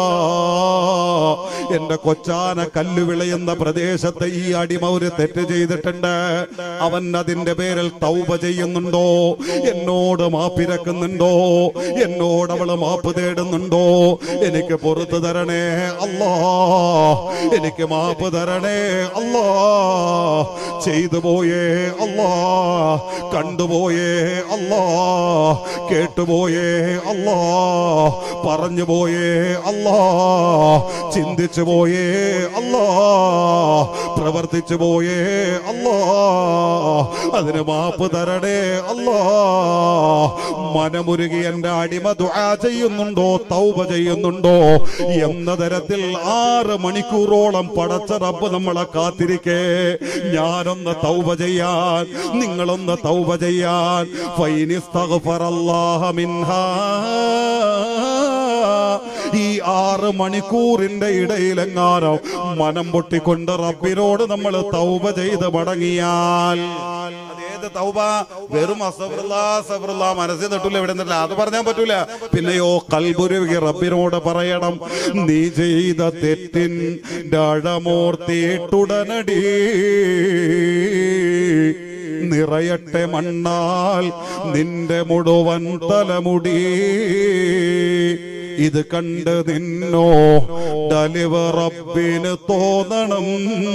Speaker 1: എന്റെ കൊച്ചാന കല്ലുവിളയുന്ന പ്രദേശത്തെ ഈ അടിമ ഒരു തെറ്റ് ചെയ്തിട്ടുണ്ട് അവൻ അതിന്റെ പേരിൽ തൗബ ചെയ്യുന്നുണ്ടോ എന്നോട് മാപ്പിരക്കുന്നുണ്ടോ എന്നോട് അവള് മാപ്പ് തേടുന്നുണ്ടോ എനിക്ക് പുറത്തു തരണേ അല്ലാ എനിക്ക് മാപ്പ് തരണേ അല്ലാ ചെയ്തു പോയേ അല്ലാ കണ്ടുപോയേ അല്ലാ കേട്ടുപോയേ അല്ലാ പറഞ്ഞു പോയേ അല്ലാ ചിന്തിച്ചു പോയേ അല്ലാ പ്രവർത്തിച്ചു പോയേ അല്ലാ അതിന് മാപ്പ് തരണേ അല്ലാ മനമുരുകി എന്റെ അടിമ ദുആ ചെയ്യുന്നുണ്ടോ തൗബ ചെയ്യുന്നുണ്ടോ എന്ന തരത്തിൽ ആറ് മണിക്കൂറോളം പടച്ച റബ്ബ് നമ്മളെ കാത്തിരിക്കേ ഞാനൊന്ന് തൗബ ചെയ്യാൻ നിങ്ങളൊന്ന് തൗബ ചെയ്യാൻ ഫൈനിസ്തഗ്ഫറല്ലാഹ മിൻഹാ ഈ ആറ് മണിക്കൂറിന്റെ ഇടയിലെങ്ങാനോ മനം പൊട്ടിക്കൊണ്ട് റബ്ബിനോട് നമ്മൾ തൗബ ചെയ്ത് മടങ്ങിയാൽ അതേത് തൗബ വെറും അസഫറുള്ള അസഫറുള്ള മനസ്സിൽ നിട്ടില്ല ഇവിടെ നിന്നില്ല അത് പറഞ്ഞാൻ പറ്റൂല പിന്നെയോ കൽബുരുകി റബ്ബിനോട് പറയണം നീ ചെയ്ത തെറ്റിൻ ഡഴമോർത്തിയിട്ടുടനടി നിറയട്ടെ മണ്ണാൽ നിന്റെ മുഴുവൻ തലമുടി ഇത് കണ്ട് നിന്നോ ഡലിവ് റബ്ബിന് തോന്നണം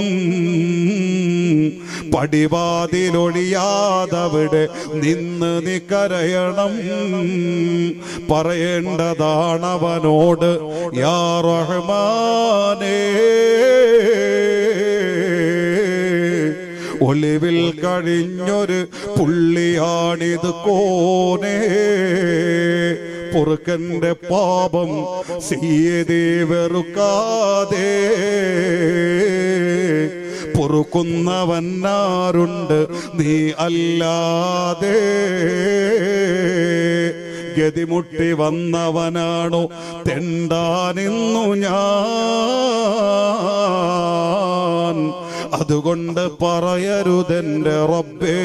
Speaker 1: പടിവാതിലൊഴിയാതവിടെ നിന്ന് നീ കരയണം പറയേണ്ടതാണവനോട് യാ റഹ്മാനേ ഒളിവിൽ കഴിഞ്ഞൊരു പുള്ളിയാണിത് കോനേ പൊറുക്കന്റെ പാപം സീയതേ വെറുക്കാതെ പൊറുക്കുന്നവന്നാരുണ്ട് നീ അല്ലാതെ ഗതിമുട്ടി വന്നവനാണോ തെണ്ടാനിന്നു ഞാൻ അതുകൊണ്ട് പറയരുതെന്റെ റബ്ബേ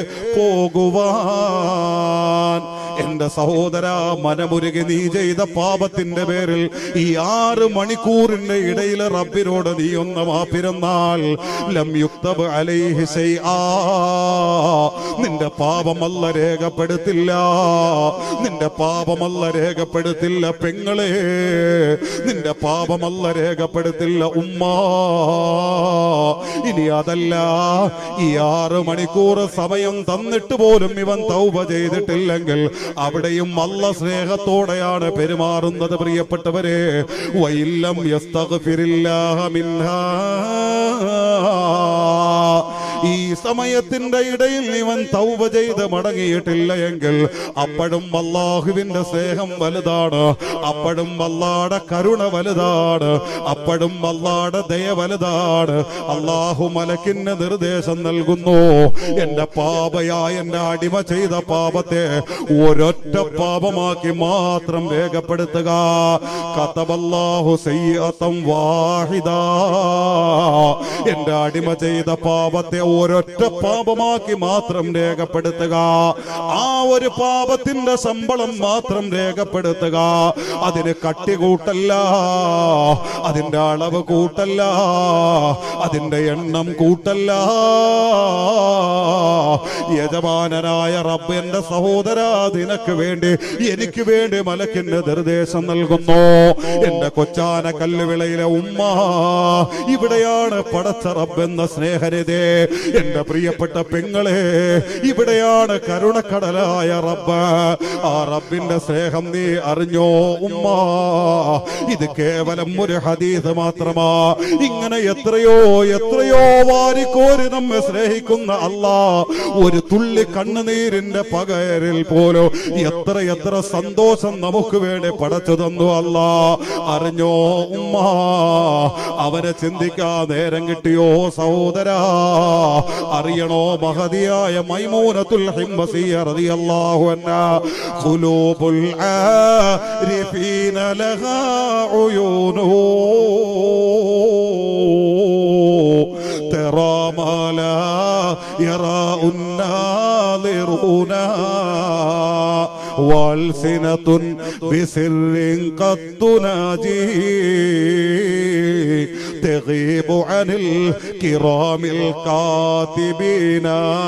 Speaker 1: പോകുവാൻ എന്റെ സഹോദര മനമുരുകി നീ ചെയ്ത പാപത്തിന്റെ പേരിൽ ഈ ആറ് മണിക്കൂറിന്റെ ഇടയിൽ റബ്ബിനോട് നീ ഒന്ന് മാപ്പിരുന്നാൽ ലം യുക്തബ് അലൈഹി ശൈആ. നിന്റെ പാപമല്ല രേഖപ്പെടുത്തില്ല നിന്റെ പാപമല്ല രേഖപ്പെടുത്തില്ല പെങ്ങളെ നിന്റെ പാപമല്ല രേഖപ്പെടുത്തില്ല ഉമ്മ ഇനി അതല്ല ഈ ആറ് മണിക്കൂർ സമയം തന്നിട്ട് പോലും ഇവൻ തൗബ ചെയ്തിട്ടില്ലെങ്കിൽ അവിടെയും അല്ല സ്നേഹത്തോടെയാണ് പെരുമാറുന്നത് പ്രിയപ്പെട്ടവരെ വൈല്ലം യസ്തഗ്ഫിരില്ലാഹ മിൻഹാ ഈ സമയത്തിന്റെ ഇടയിൽ ഇവൻ തൗബ ചെയ്ത് മടങ്ങിയിട്ടില്ല എങ്കിൽ അപ്പോഴും അള്ളാഹുവിന്റെ സ്നേഹം വലുതാണ് അപ്പോഴും അല്ലാടെ കരുണ വലുതാണ് അപ്പോഴും അല്ലാടെ ദയ വലുതാണ് അള്ളാഹു മലക്കിന് നിർദ്ദേശം നൽകുന്നു എന്റെ പാപയായ എന്റെ അടിമ ചെയ്ത പാപത്തെ ഒരൊറ്റ പാപമാക്കി മാത്രം രേഖപ്പെടുത്തുക കത്തബല്ലാഹു സയ്യത്തം വാഹിദ എന്റെ അടിമ ചെയ്ത പാപത്തെ ഒരൊറ്റ പാപമാക്കി മാത്രം രേഖപ്പെടുത്തുക ആ ഒരു പാപത്തിന്റെ ശമ്പളം മാത്രം രേഖപ്പെടുത്തുക അതിന് കട്ടി കൂട്ടല്ല അതിന്റെ അളവ് കൂട്ടല്ല അതിന്റെ എണ്ണം കൂട്ടല്ല യജമാനനായ റബ്ബിന്റെ സഹോദര നിനക്ക് വേണ്ടി എനിക്ക് വേണ്ടി മലക്കിന്റെ നിർദ്ദേശം നൽകുന്നു എന്റെ കൊച്ചാന കല്ലുവിളയിലെ ഉമ്മ ഇവിടെയാണ് പടച്ച റബ്ബെന്ന സ്നേഹനിതേ എന്റെ പ്രിയപ്പെട്ട പെങ്ങളെ ഇവിടെയാണ് കരുണക്കടലായ റബ്ബ് ആ റബ്ബിന്റെ സ്നേഹം നീ അറിഞ്ഞോ ഉമ്മ ഇത് കേവലം ഒരു ഹദീസ് മാത്രമാ ഇങ്ങനെ എത്രയോ എത്രയോ വാരിക്കോരി നമ്മെ സ്നേഹിക്കുന്ന അല്ലാ ഒരു തുള്ളി കണ്ണുനീരിന്റെ പകരിൽ പോലും എത്ര എത്ര സന്തോഷം നമുക്ക് വേണ്ടി പടച്ചു തന്നു അല്ല അറിഞ്ഞോ ഉമ്മ അവനെ ചിന്തിക്കാൻ നേരം കിട്ടിയോ സഹോദരാ അറിയണോ മഹതിയായ മൈമൂനത്തുൽ ഹിംബസിയ റളിയല്ലാഹു അൻഹ ഖുലൂബുൽ ആരിഫി العارفين لها عيون ترى ما لا يرى الناظرون والسنة بسر قد تناجي تغيب عن الكرام الكاتبين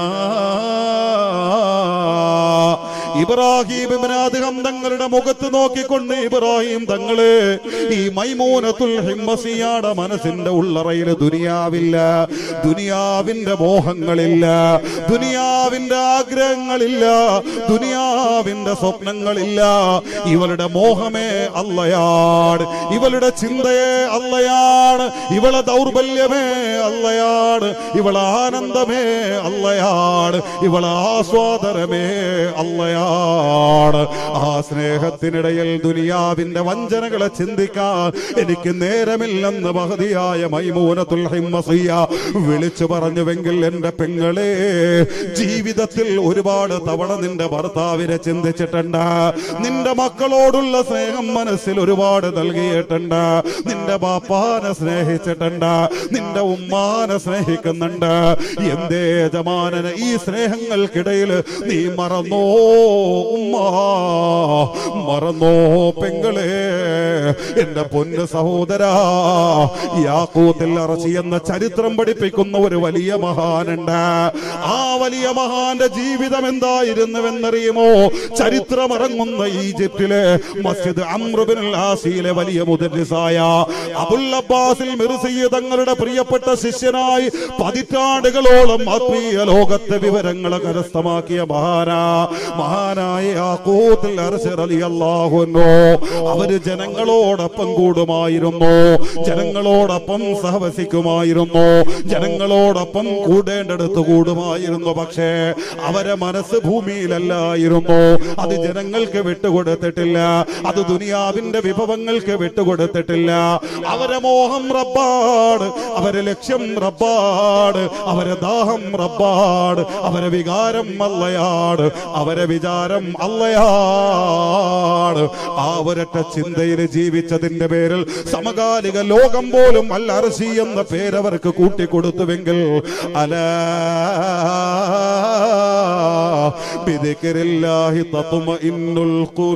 Speaker 1: ഇബ്രാഹിം ഇബ്നു അദ്ഹം തങ്ങളുടെ മുഖത്ത് നോക്കിക്കൊണ്ട് ഇബ്രാഹിം തങ്ങള് ഈ മൈമൂനത്തുൽ ഹിമ്മസിയാടെ മനസ്സിന്റെ ഉള്ളറയില് ദുനിയാവില്ല ദുനിയാവിന്റെ മോഹങ്ങളില്ല ദുനിയാവിന്റെ ആഗ്രഹങ്ങളില്ല ദുനിയാവിന്റെ സ്വപ്നങ്ങളില്ല ഇവളുടെ മോഹമേ അല്ലയാണ് ഇവളുടെ ചിന്തയെ അല്ലയാണ് ഇവളെ ദൗർബല്യമേ അല്ലയാണ് ഇവളെ ആനന്ദമേ അല്ലയാണ് ഇവളെ ആസ്വാദനമേ അല്ലയാണ് ആ സ്നേഹത്തിനിടയിൽ ദുനിയാവിന്റെ വഞ്ചനകളെ ചിന്തിക്കാൻ എനിക്ക് നേരമില്ലെന്ന് മഹതിയായ മൈമൂനത്തുൽ ഹിമ്മസിയ വിളിച്ചു പറഞ്ഞുവെങ്കിൽ എന്റെ പെങ്ങളെ ജീവിതത്തിൽ ഒരുപാട് തവണ നിന്റെ ഭർത്താവിനെ ചിന്തിച്ചിട്ടുണ്ട് നിന്റെ മക്കളോടുള്ള സ്നേഹം മനസ്സിൽ ഒരുപാട് നൽകിയിട്ടുണ്ട് നിന്റെ ബാപ്പാനെ സ്നേഹിച്ചിട്ടുണ്ട് നിന്റെ ഉമ്മാനെ സ്നേഹിക്കുന്നുണ്ട് എന്തേ യജമാനന് ഈ സ്നേഹങ്ങൾക്കിടയിൽ നീ മറന്നോ ഉമ്മ മറന്നോ പെങ്ങളെ എന്റെ പൊന്ന് സഹോദര യാക്കൂത്തിൽ അറച്ചി എന്ന ചരിത്രം പഠിപ്പിക്കുന്ന ഒരു വലിയ മഹാനുണ്ട് ആ വലിയ മഹാന്റെ ജീവിതം എന്തായിരുന്നുവെന്നറിയുമോ ചരിത്രമിറങ്ങുന്ന ഈജിപ്തിലെ മസ്ജിദ് അമ്രുബിൻ ആസിയിലെ വലിയ മുദരിസായ അബുൽ അബ്ബാസിൽ മിർസിയ തങ്ങളുടെ പ്രിയപ്പെട്ട ശിഷ്യനായി പതിറ്റാണ്ടുകളോളം ആത്മീയ ലോകത്തെ വിവരങ്ങൾ കരസ്ഥമാക്കിയ മഹാനാ മഹാനായ യാക്കൂത്തിൽ അർശ് റളിയല്ലാഹു അൻഹു അവര് ജനങ്ങളോടൊപ്പം കൂടുമായിരുന്നു ജനങ്ങളോടൊപ്പം സഹവസിക്കുമായിരുന്നു ജനങ്ങളോടൊപ്പം കൂടേണ്ടടുത്ത് കൂടുമായിരുന്നു പക്ഷേ അവരെ മനസ്സ് ഭൂമിയിലല്ലായിരുന്നു അത് ജനങ്ങൾക്ക് വിട്ടുകൊടുത്തിട്ടില്ല അത് ദുനിയാവിന്റെ വിഭവങ്ങൾക്ക് വിട്ടുകൊടുത്തിട്ടില്ല അവരെ മോഹം റബ്ബാട് അവരെ ലക്ഷ്യം റബ്ബാട് അവരെ ദാഹം റബ്ബാട് അവരെ വികാരം അല്ലയാട് അവരെ വിചാരം അല്ലയാണ് ആ ഒരൊറ്റ ചിന്തയിൽ ജീവിച്ചതിന്റെ പേരിൽ സമകാലിക ലോകം പോലും അൽ അർശി എന്ന പേരവർക്ക് കൂട്ടിക്കൊടുത്തുവെങ്കിൽ അല ബിദിക്രില്ലാഹി തത്മഇന്നുൽ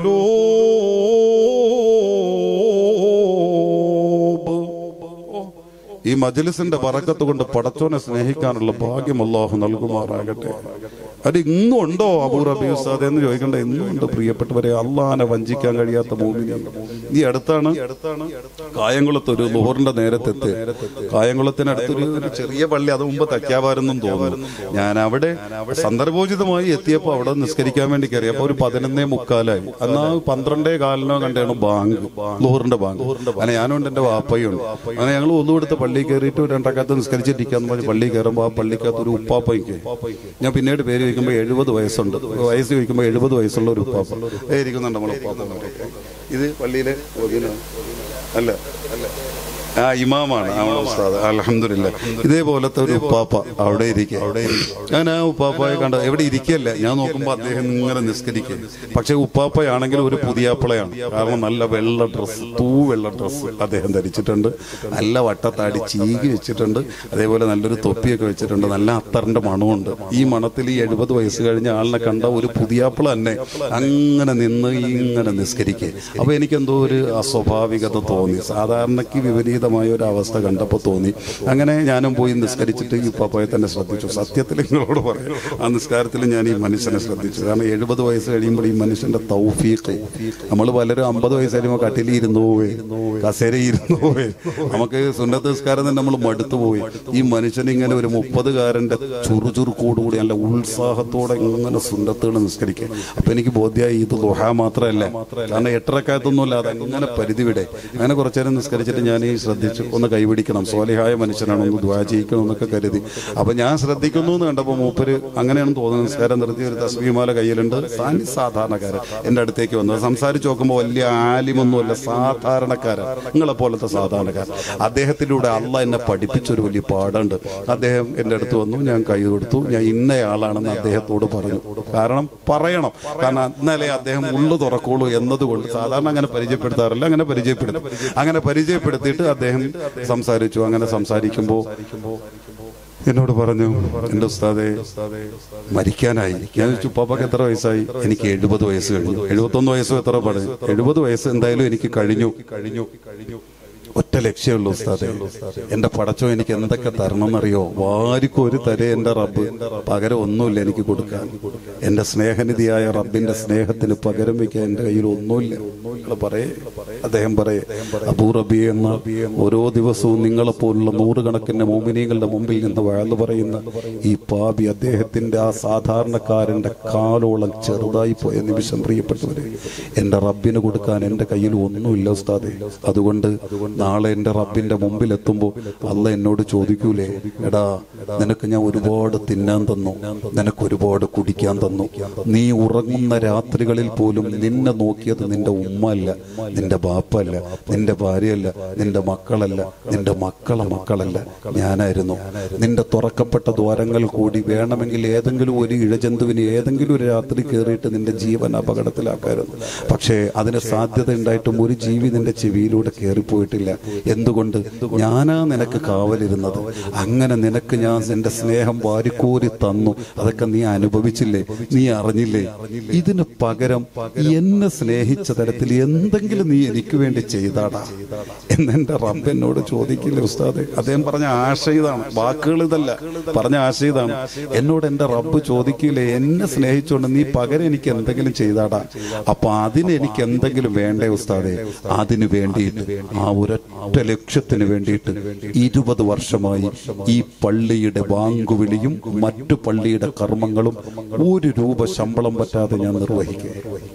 Speaker 1: ഖുലൂബ് ഈ മജ്ലിസിന്റെ പറക്കത്ത് കൊണ്ട് പടച്ചോനെ സ്നേഹിക്കാനുള്ള ഭാഗ്യം അല്ലാഹു നൽകുമാറാകട്ടെ അത് ഇന്നും ഉണ്ടോ അബൂർ റബി ഉസ്താദ് എന്ന് ചോദിക്കണ്ട ഇന്നും ഉണ്ട് പ്രിയപ്പെട്ടവരെ അള്ളാനെ വഞ്ചിക്കാൻ കഴിയാത്ത മൂമിനി ഈ അടുത്താണ് കായംകുളത്ത് ഒരു ലുഹറിന്റെ നേരത്തെത്ത് കായംകുളത്തിനടുത്തൊരു ഒരു ചെറിയ പള്ളി അത് മുമ്പ് തയ്ക്കാവാരെന്നും തോന്നുന്നു ഞാൻ അവിടെ സന്ദർഭോചിതമായി എത്തിയപ്പോൾ അവിടെ നിസ്കരിക്കാൻ വേണ്ടി കയറി അപ്പൊ ഒരു പതിനൊന്നേ മുക്കാലായി എന്നാ പന്ത്രണ്ടേ കാലിനോ കണ്ടാണ് ബാങ്ക് ലുഹറിന്റെ ബാങ്ക് അങ്ങനെ ഞാനുണ്ട് എന്റെ വാപ്പയുണ്ട് അങ്ങനെ ഞങ്ങൾ ഒന്നും എടുത്ത് പള്ളി കയറിയിട്ട് ഒരു രണ്ടക്കകത്ത് നിസ്കരിച്ചിരിക്കാന്ന് പറഞ്ഞ് പള്ളി കയറുമ്പോൾ ആ പള്ളിക്കകത്ത് ഒരു ഉപ്പാപ്പയ്ക്ക് ഞാൻ പിന്നീട് പേര് ചോദിക്കുമ്പോൾ എഴുപത് വയസ്സുണ്ട് വയസ്സ് ചോദിക്കുമ്പോൾ എഴുപത് വയസ്സുള്ള ഒരു ഉപ്പാപ്പ ഏ, ഇരിക്കുന്നുണ്ട് നമ്മൾ ഉപ്പാപ്പ ഇത് പള്ളിയിലെ ഒതിനാ? അല്ല അല്ല ആ ഇമാമാണ് നമ്മുടെ ഉസ്താദ് അലഹമില്ല ഇതേപോലത്തെ ഒരു ഉപ്പാപ്പ അവിടെ ഇരിക്കുക അവിടെ ഞാൻ ആ ഉപ്പാപ്പയെ കണ്ട എവിടെ ഇരിക്കല്ല ഞാൻ നോക്കുമ്പോൾ അദ്ദേഹം ഇങ്ങനെ നിസ്കരിക്കുക പക്ഷെ ഉപ്പാപ്പയാണെങ്കിൽ ഒരു പുതിയാപ്പിളയാണ് കാരണം നല്ല വെള്ള ഡ്രസ്സ് തൂ വെള്ള ഡ്രസ്സ് അദ്ദേഹം ധരിച്ചിട്ടുണ്ട് നല്ല വട്ടത്താടി ചീകി വെച്ചിട്ടുണ്ട് അതേപോലെ നല്ലൊരു തൊപ്പിയൊക്കെ വെച്ചിട്ടുണ്ട് നല്ല അത്തറിന്റെ മണമുണ്ട് ഈ മണത്തിൽ ഈ എഴുപത് വയസ്സ് കഴിഞ്ഞ ആളിനെ കണ്ട ഒരു പുതിയാപ്പിള തന്നെ അങ്ങനെ നിന്ന് ഇങ്ങനെ നിസ്കരിക്കുക അപ്പൊ എനിക്കെന്തോ ഒരു അസ്വാഭാവികത തോന്നി സാധാരണക്ക് വിപരീതമായ ഒരു അവസ്ഥ കണ്ടപ്പോൾ തോന്നി അങ്ങനെ ഞാനും പോയി നിസ്കരിച്ചിട്ട് ഈ പപ്പയെ തന്നെ ശ്രദ്ധിച്ചു സത്യത്തിൽ നിങ്ങളോട് പറയാം ആ നിസ്കാരത്തിൽ ഞാൻ ഈ മനുഷ്യനെ ശ്രദ്ധിച്ചു കാരണം എഴുപത് വയസ്സ് കഴിയുമ്പോൾ ഈ മനുഷ്യന്റെ തൗഫീഖ് നമ്മൾ പലരും അമ്പത് വയസ്സ് കഴിയുമ്പോൾ കട്ടിലിൽ ഇരുന്നു പോവേ കസേര ഇരുന്നു പോവേ നമുക്ക് സുന്നത്ത് നിസ്കാരം തന്നെ നമ്മൾ മടുത്തു പോയി ഈ മനുഷ്യൻ ഇങ്ങനെ ഒരു മുപ്പതുകാരന്റെ ചുറുചുറുക്കോടുകൂടി നല്ല ഉത്സാഹത്തോടെ ഇങ്ങനെ സുന്നത്തുകൾ നിസ്കരിക്കുക അപ്പൊ എനിക്ക് ബോധ്യമായി ഇത് ദുഹ മാത്രമല്ല കാരണം എട്ടരക്കാലത്തൊന്നുമില്ല അത് അങ്ങനെ പരിധി വിടെ അങ്ങനെ അങ്ങനെ കുറച്ചു നേരം നിസ്കരിച്ചിട്ട് ഞാൻ ഈ ശ്രദ്ധിച്ചു ഒന്ന് കൈപിടിക്കണം സോലിഹായ മനുഷ്യനാണ് ഒന്ന് ദ്വാ ചെയ്യിക്കണം എന്നൊക്കെ കരുതി അപ്പൊ ഞാൻ ശ്രദ്ധിക്കുന്നു എന്ന് കണ്ടപ്പോൾ മൂപ്പര് അങ്ങനെയാണ് തോന്നുന്നത് നിസ്കാരം നിർത്തി ഒരു തസ്ബീമാല കയ്യിലുണ്ട് സാനി സാധാരണക്കാരൻ എൻ്റെ അടുത്തേക്ക് വന്നത് സംസാരിച്ച് നോക്കുമ്പോൾ വലിയ ആലിമൊന്നുമല്ല സാധാരണക്കാരൻ നിങ്ങളെ പോലത്തെ സാധാരണക്കാരൻ അദ്ദേഹത്തിലൂടെ അള്ള എന്നെ പഠിപ്പിച്ചൊരു വലിയ പാടുണ്ട് അദ്ദേഹം എൻ്റെ അടുത്ത് വന്നു ഞാൻ കൈ കൊടുത്തു ഞാൻ ഇന്നയാളാണെന്ന് അദ്ദേഹത്തോട് പറഞ്ഞു കാരണം പറയണം കാരണം ഇന്നലെ അദ്ദേഹം ഉള്ളു തുറക്കുള്ളൂ എന്നതുകൊണ്ട് സാധാരണ അങ്ങനെ പരിചയപ്പെടുത്താറില്ല അങ്ങനെ പരിചയപ്പെടുത്തും അങ്ങനെ പരിചയപ്പെടുത്തിയിട്ട് അദ്ദേഹം സംസാരിച്ചു അങ്ങനെ സംസാരിക്കുമ്പോൾ എന്നോട് പറഞ്ഞു എന്റെ ഉസ്താദെ മരിക്കാനായി ഞാൻ ചോദിച്ചു പാപ്പക്ക് എത്ര വയസ്സായി എനിക്ക് എഴുപത് വയസ്സ് കഴിഞ്ഞു എഴുപത്തൊന്ന് വയസ്സും എത്ര പറഞ്ഞു എഴുപത് വയസ്സ് എന്തായാലും എനിക്ക് കഴിഞ്ഞു കഴിഞ്ഞു കഴിഞ്ഞു ഒറ്റ ലക്ഷ്യമുള്ളൂ ഉസ്താദെ എന്റെ പടച്ചോ എനിക്ക് എന്തൊക്കെ തരണം എന്നറിയോ വാരിക്കും ഒരു തരേ എന്റെ റബ്ബ് പകരം ഒന്നുമില്ല എനിക്ക് കൊടുക്കാൻ എന്റെ സ്നേഹനിധിയായ റബ്ബിന്റെ സ്നേഹത്തിന് പകരം വെക്കാൻ എന്റെ കയ്യിൽ ഒന്നുമില്ല നിങ്ങൾ പറയേ അദ്ദേഹം പറയേ അബൂ റബി എന്ന ഓരോ ദിവസവും നിങ്ങളെ പോലുള്ള നൂറുകണക്കിന് മോമിനിയങ്ങളുടെ മുമ്പിൽ നിന്ന് വാഴ്ന്നു പറയുന്ന ഈ പാപി അദ്ദേഹത്തിന്റെ ആ സാധാരണക്കാരന്റെ കാലോളം ചെറുതായി പോയ നിമിഷം പ്രിയപ്പെട്ടവരെ എന്റെ റബ്ബിന് കൊടുക്കാൻ എന്റെ കയ്യിൽ ഒന്നുമില്ല ഉസ്താദെ അതുകൊണ്ട് നാളെ എന്റെ റബ്ബിന്റെ മുമ്പിൽ എത്തുമ്പോൾ അല്ല എന്നോട് ചോദിക്കൂലേ എടാ നിനക്ക് ഞാൻ ഒരുപാട് തിന്നാൻ തന്നു നിനക്ക് ഒരുപാട് കുടിക്കാൻ തന്നു നീ ഉറങ്ങുന്ന രാത്രികളിൽ പോലും നിന്നെ നോക്കിയത് നിന്റെ ഉമ്മ അല്ല നിന്റെ ബാപ്പല്ല നിന്റെ ഭാര്യയല്ല നിന്റെ മക്കളല്ല നിന്റെ മക്കളെ മക്കളല്ല ഞാനായിരുന്നു നിന്റെ തുറക്കപ്പെട്ട ദ്വാരങ്ങൾ കൂടി വേണമെങ്കിൽ ഏതെങ്കിലും ഒരു ഇഴജന്തുവിന് ഏതെങ്കിലും ഒരു രാത്രി കയറിയിട്ട് നിന്റെ ജീവൻ അപകടത്തിലാക്കായിരുന്നു പക്ഷേ അതിന് സാധ്യത ഉണ്ടായിട്ടും ഒരു ജീവി നിന്റെ ചെവിയിലൂടെ കയറിപ്പോയിട്ടില്ല എന്തുകൊണ്ട് ഞാനാ നിനക്ക് കാവലിരുന്നത് അങ്ങനെ നിനക്ക് ഞാൻ എന്റെ സ്നേഹം വാരിക്കോരി തന്നു അതൊക്കെ നീ അനുഭവിച്ചില്ലേ നീ അറിഞ്ഞില്ലേ ഇതിന് പകരം എന്നെ സ്നേഹിച്ച തരത്തിൽ എന്തെങ്കിലും നീ എനിക്ക് വേണ്ടി ചെയ്താടാ എന്നെന്റെ റബ്ബ് എന്നോട് ചോദിക്കില്ല ഉസ്താദെ അദ്ദേഹം പറഞ്ഞ ആശ ഇതാണ് വാക്കുകൾ ഇതല്ല പറഞ്ഞ ആശ ഇതാണ് എന്നോട് എന്റെ റബ്ബ് ചോദിക്കില്ലേ എന്നെ സ്നേഹിച്ചുകൊണ്ട് നീ പകരം എനിക്ക് എന്തെങ്കിലും ചെയ്താടാ അപ്പൊ അതിന് എനിക്ക് എന്തെങ്കിലും വേണ്ടേ ഉസ്താദെ അതിന് വേണ്ടിയിട്ട് ആ ഒരൊറ്റ ലക്ഷ്യത്തിന് വേണ്ടിയിട്ട് ഇരുപത് വർഷമായി ഈ പള്ളിയുടെ വാങ്കുവിളിയും മറ്റു പള്ളിയുടെ കർമ്മങ്ങളും ഒരു രൂപ ശമ്പളം പറ്റാതെ ഞാൻ നിർവഹിക്കുക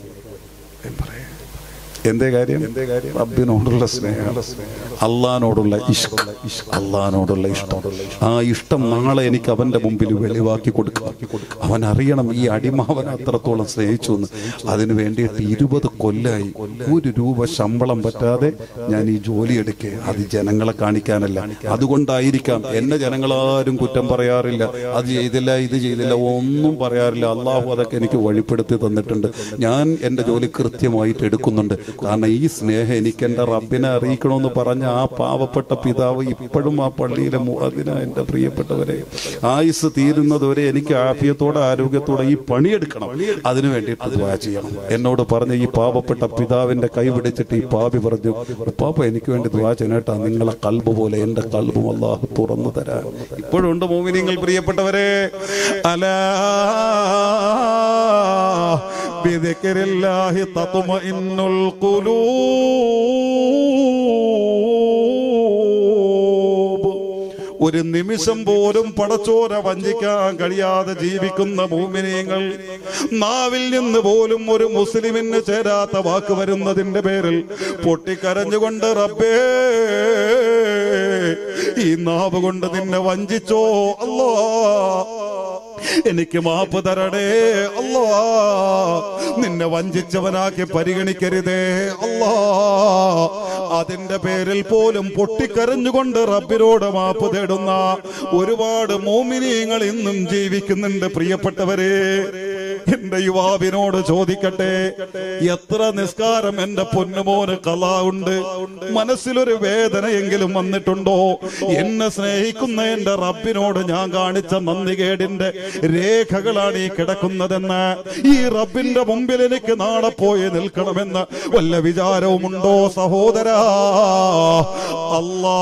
Speaker 1: എന്തേ കാര്യം റബ്ബിനോടുള്ള സ്നേഹം അള്ളഹാനോടുള്ള ഇഷ്ക് അള്ളഹാനോടുള്ള ഇഷ്ടം ആ ഇഷ്ടം നാളെ എനിക്ക് അവന്റെ മുമ്പിൽ വെളിവാക്കി കൊടുക്കാം അവൻ അറിയണം ഈ അടിമാവൻ അത്രത്തോളം സ്നേഹിച്ചു എന്ന് അതിനു വേണ്ടിയിട്ട് ഇരുപത് കൊല്ലായി ഒരു രൂപ ശമ്പളം പറ്റാതെ ഞാൻ ഈ ജോലി എടുക്കേ അത് ജനങ്ങളെ കാണിക്കാനല്ല അതുകൊണ്ടായിരിക്കാം എന്നെ ജനങ്ങളാരും കുറ്റം പറയാറില്ല അത് ചെയ്തില്ല ഇത് ചെയ്തില്ല ഒന്നും പറയാറില്ല അള്ളാഹു അതൊക്കെ എനിക്ക് വഴിപ്പെടുത്തി തന്നിട്ടുണ്ട് ഞാൻ എന്റെ ജോലി കൃത്യമായിട്ട് എടുക്കുന്നുണ്ട് കാരണം ഈ സ്നേഹം എനിക്ക് എന്റെ റബ്ബിനെ അറിയിക്കണമെന്ന് പറഞ്ഞ ആ പാവപ്പെട്ട പിതാവ് ഇപ്പോഴും ആ പള്ളിയിലെ മുഅദിന എന്റെ പ്രിയപ്പെട്ടവരെ ആയുസ് തീരുന്നതുവരെ എനിക്ക് ആഫിയത്തോടെ ആരോഗ്യത്തോടെ ഈ പണിയെടുക്കണം അതിനു വേണ്ടിയിട്ട് ദ്വാ ചെയ്യണം എന്നോട് പറഞ്ഞ ഈ പാവപ്പെട്ട പിതാവിന്റെ കൈ പിടിച്ചിട്ട് ഈ പാപി പറഞ്ഞു പാപ്പ എനിക്ക് വേണ്ടി ദ്വാ ചെയ്യണേട്ടാ നിങ്ങളെ കൽബ് പോലെ എന്റെ കൽബും അള്ളാഹു തുറന്നു തരാൻ ഇപ്പോഴുണ്ട് മോമിനിങ്ങൾ പ്രിയപ്പെട്ടവരെ അലാ بذكر الله تطمئن القلوب ഒരു നിമിഷം പോലും പടച്ചോര വഞ്ചിക്കാൻ കഴിയാതെ ജീവിക്കുന്ന ഭൂമിനീങ്ങൾ നാവിൽ നിന്ന് പോലും ഒരു മുസ്ലിമിന് ചേരാത്ത വാക്ക് വരുന്നതിന്റെ പേരിൽ പൊട്ടിക്കരഞ്ഞുകൊണ്ട് റബ്ബേ ഈ നാവ് കൊണ്ട് നിന്നെ വഞ്ചിച്ചോ അല്ലോ എനിക്ക് മാപ്പ് തരണേ അല്ലാ നിന്നെ വഞ്ചിച്ചവനാക്കി പരിഗണിക്കരുതേ അല്ലാ അതിന്റെ പേരിൽ പോലും പൊട്ടിക്കരഞ്ഞുകൊണ്ട് റബ്ബിനോട് മാപ്പ് തേടുന്ന ഒരുപാട് മോമിനിയങ്ങൾ ഇന്നും ജീവിക്കുന്നുണ്ട് പ്രിയപ്പെട്ടവരെ എന്റെ യുവാവിനോട് ചോദിക്കട്ടെ എത്ര നിസ്കാരം എന്റെ പൊന്നുമോന് കല ഉണ്ട് മനസ്സിലൊരു വേദനയെങ്കിലും വന്നിട്ടുണ്ടോ എന്നെ സ്നേഹിക്കുന്ന എന്റെ റബ്ബിനോട് ഞാൻ കാണിച്ച നന്ദികേടിന്റെ രേഖകളാണ് ഈ കിടക്കുന്നതെന്ന് ഈ റബ്ബിന്റെ മുമ്പിൽ എനിക്ക് നാളെ പോയി നിൽക്കണമെന്ന് വല്ല വിചാരവുമുണ്ടോ സഹോദരാ അല്ലാ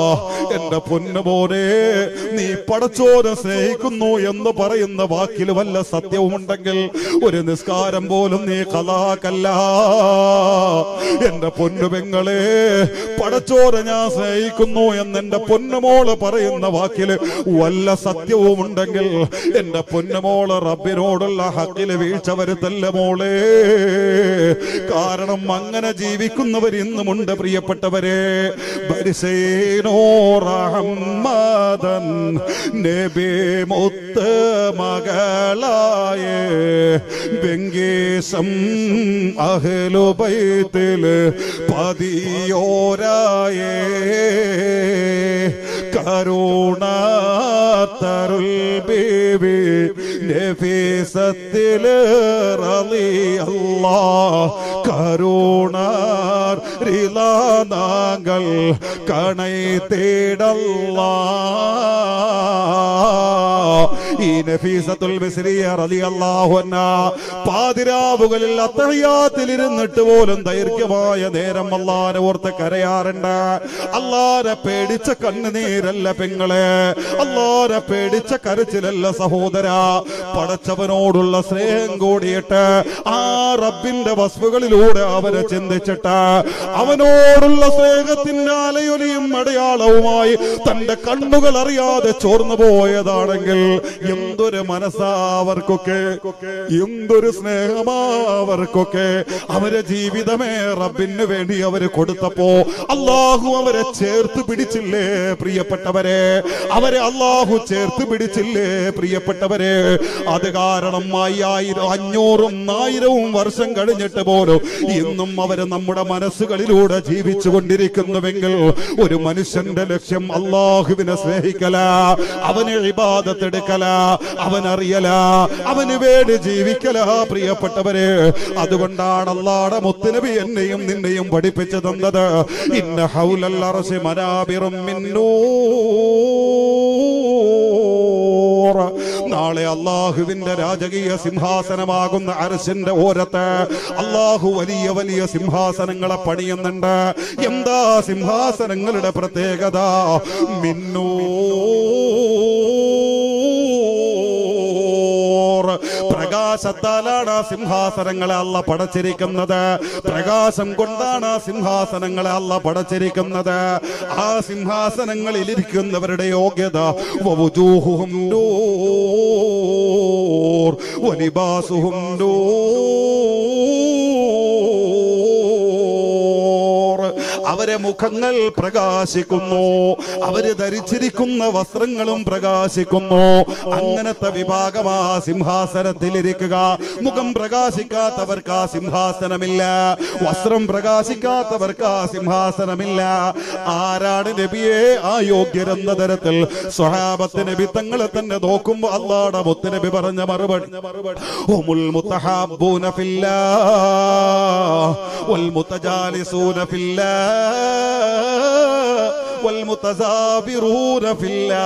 Speaker 1: എന്റെ പൊന്നുമോനെ നീ പടച്ചോനെ സ്നേഹിക്കുന്നു എന്ന് പറയുന്ന വാക്കിൽ വല്ല വല്ല സത്യവുമുണ്ടെങ്കിൽ ഒരു നിസ്കാരം പോലും നീ കലാക്കല്ല എന്റെ പൊന്നുപെങ്ങളെ പടച്ചോറ് ഞാൻ സ്നേഹിക്കുന്നു എന്ന് എന്റെ പൊന്നുമോള് പറയുന്ന വാക്കില് വല്ല സത്യവുമുണ്ടെങ്കിൽ എന്റെ പൊന്നുമോള് റബ്ബിനോടുള്ള ഹക്കില് വീഴ്ച വരുത്തല്ല മോളെ കാരണം അങ്ങനെ ജീവിക്കുന്നവർ ഇന്നുമുണ്ട് പ്രിയപ്പെട്ടവരെ ബരിസേനോ റഹ്മദൻ നബി മുത്ത് മകളായ വെങ്കേശം അഹ്ലുബൈത്തില് പതിയോരായേ കരുണ തരുൾ ബേബി നഫീസത്തില് റളി അല്ലാ കരുണ റില നാങ്ങൾ കണൈ തേടല്ലാ ഈ നഫീസത്തുൽ മിസ്രിയ റളിയല്ലാഹു അൻഹ പാതിരാവുകളിൽ അത്തഹിയാത്തിൽ ഇരുന്നിട്ട് പോലും ദൈർഘ്യമായ നേരം അല്ലാനെ ഓർത്ത് കരയാറുണ്ട് അല്ലാരെ പേടിച്ച കണ്ണുനീരല്ല പെങ്ങളെ അല്ലാരെ പേടിച്ച കരച്ചിലല്ല സഹോദര പടച്ചവനോടുള്ള സ്നേഹം കൂടിയിട്ട് ആ റബ്ബിന്റെ വസ്തുകളിലൂടെ അവനെ ചിന്തിച്ചിട്ട് അവനോടുള്ള സ്നേഹത്തിന്റെ അലയൊലിയും അടയാളവുമായി തന്റെ കണ്ണുകൾ അറിയാതെ ചോർന്നു പോയതാണെങ്കിൽ എന്തൊരു മനസ്സാ അവർക്കൊക്കെ എന്തൊരു സ്നേഹമാ അവർക്കൊക്കെ അവരെ ജീവിതമേ റബ്ബിന് വേണ്ടി അവര് കൊടുത്തപ്പോ അള്ളാഹു അവരെ ചേർത്ത് പിടിച്ചില്ലേ പ്രിയപ്പെട്ടവരെ അവരെ അള്ളാഹു ചേർത്ത് പിടിച്ചില്ലേ പ്രിയപ്പെട്ടവരെ അത് കാരണം അയ്യായിരം അഞ്ഞൂറും ആയിരവും വർഷം കഴിഞ്ഞിട്ട് പോലും ഇന്നും അവര് നമ്മുടെ മനസ്സുകളിലൂടെ ജീവിച്ചു കൊണ്ടിരിക്കുന്നുവെങ്കിൽ ഒരു മനുഷ്യന്റെ ലക്ഷ്യം അള്ളാഹുവിനെ സ്നേഹിക്കല അവനെ ഇബാദത്തെടുക്കല അവനറിയല അവന് വേണ്ടി ജീവിക്കല പ്രിയപ്പെട്ടവരെ അതുകൊണ്ടാണ് അള്ളാടെ മുത്തുനബി എന്നെയും നിന്നെയും പഠിപ്പിച്ചു തന്നത് ഇന്ന ഹൗലൽ അർശി മനാബിറും മിന്നൂർ നാളെ അള്ളാഹുവിന്റെ രാജകീയ സിംഹാസനമാകുന്ന അരശിന്റെ ഓരത്ത് അള്ളാഹു വലിയ വലിയ സിംഹാസനങ്ങളെ പണിയുന്നുണ്ട് എന്താ സിംഹാസനങ്ങളുടെ പ്രത്യേകത മിന്നൂർ പ്രകാശത്താലാണ് ആ സിംഹാസനങ്ങളെ അല്ല പടച്ചിരിക്കുന്നത് പ്രകാശം കൊണ്ടാണ് ആ സിംഹാസനങ്ങളെ അല്ല പടച്ചിരിക്കുന്നത് ആ സിംഹാസനങ്ങളിൽ ഇരിക്കുന്നവരുടെ യോഗ്യത വവുജൂഹുഹും നൂർ വലിബാസുഹും നൂർ അവരെ മുഖങ്ങൾ പ്രകാശിക്കുന്നു അവര് ധരിച്ചിരിക്കുന്ന വസ്ത്രങ്ങളും പ്രകാശിക്കുന്നു അങ്ങനത്തെ വിഭാഗമാ സിംഹാസനത്തിലിരിക്കുക മുഖം പ്രകാശിക്കാത്തവർക്ക് ആ സിംഹാസനമില്ല വസ്ത്രം പ്രകാശിക്കാത്തവർക്ക് ആ സിംഹാസനമില്ല ആരാണ് നബിയെ ആ യോഗ്യരെന്ന തരത്തിൽ സ്വഹാബത്ത് നബി തങ്ങളെ തന്നെ നോക്കുമ്പോ അള്ളാടെ മുത്ത് നബി പറഞ്ഞ മറുപടി ഹുമുൽ മുത്തഹാബൂന ഫില്ലാ വൽ മുതജാലിസൂന ഫില്ലാ والمتزابرون في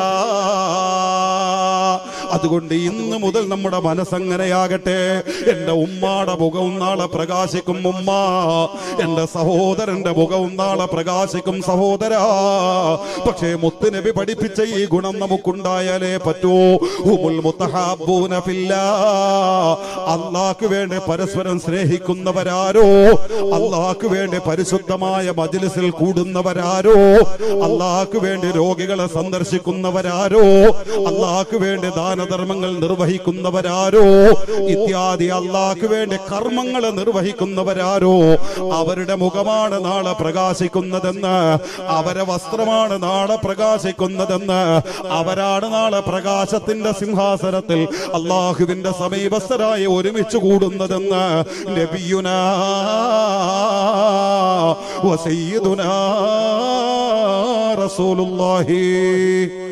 Speaker 1: الله അതുകൊണ്ട് ഇന്ന് മുതൽ നമ്മുടെ മനസ്സങ്ങനെയാകട്ടെ എന്റെ ഉമ്മാടെ മുഖവും നാളെ പ്രകാശിക്കും ഉമ്മ എന്റെ സഹോദരന്റെ മുഖവും നാളെ പ്രകാശിക്കും സഹോദര പക്ഷേ മുത്തുനബി പഠിപ്പിച്ച ഈ ഗുണം നമുക്കുണ്ടായാലേ പറ്റൂ ഹുമുൽ മുത്തഹാബൂന ഫില്ലാ അള്ളാഹ്ക്ക് വേണ്ടി പരസ്പരം സ്നേഹിക്കുന്നവരാരോ അള്ളാഹ്ക്ക് വേണ്ടി പരിശുദ്ധമായ മജ്ലിസിൽ കൂടുന്നവരാരോ അള്ളാഹ്ക്ക് വേണ്ടി രോഗികളെ സന്ദർശിക്കുന്നവരാരോ അള്ളാഹ്ക്ക് വേണ്ടി ദാനധർമ്മങ്ങൾ നിർവഹിക്കുന്നവരാരോ ഇത്യാദി അള്ളാഹ്ക്ക് വേണ്ടി കർമ്മങ്ങൾ നിർവഹിക്കുന്നവരാരോ അവരുടെ മുഖമാണ് നാളെ പ്രകാശിക്കുന്നതെന്ന് അവരെ വസ്ത്രമാണ് നാളെ പ്രകാശിക്കുന്നതെന്ന് അവരാണ് നാളെ പ്രകാശത്തിന്റെ സിംഹാസനത്തിൽ അള്ളാഹുവിന്റെ സമീപസ്ഥരായി ഒരുമിച്ച് കൂടുന്നതെന്ന് നബിയുന വസയ്യിദുനാ റസൂലുള്ളാഹി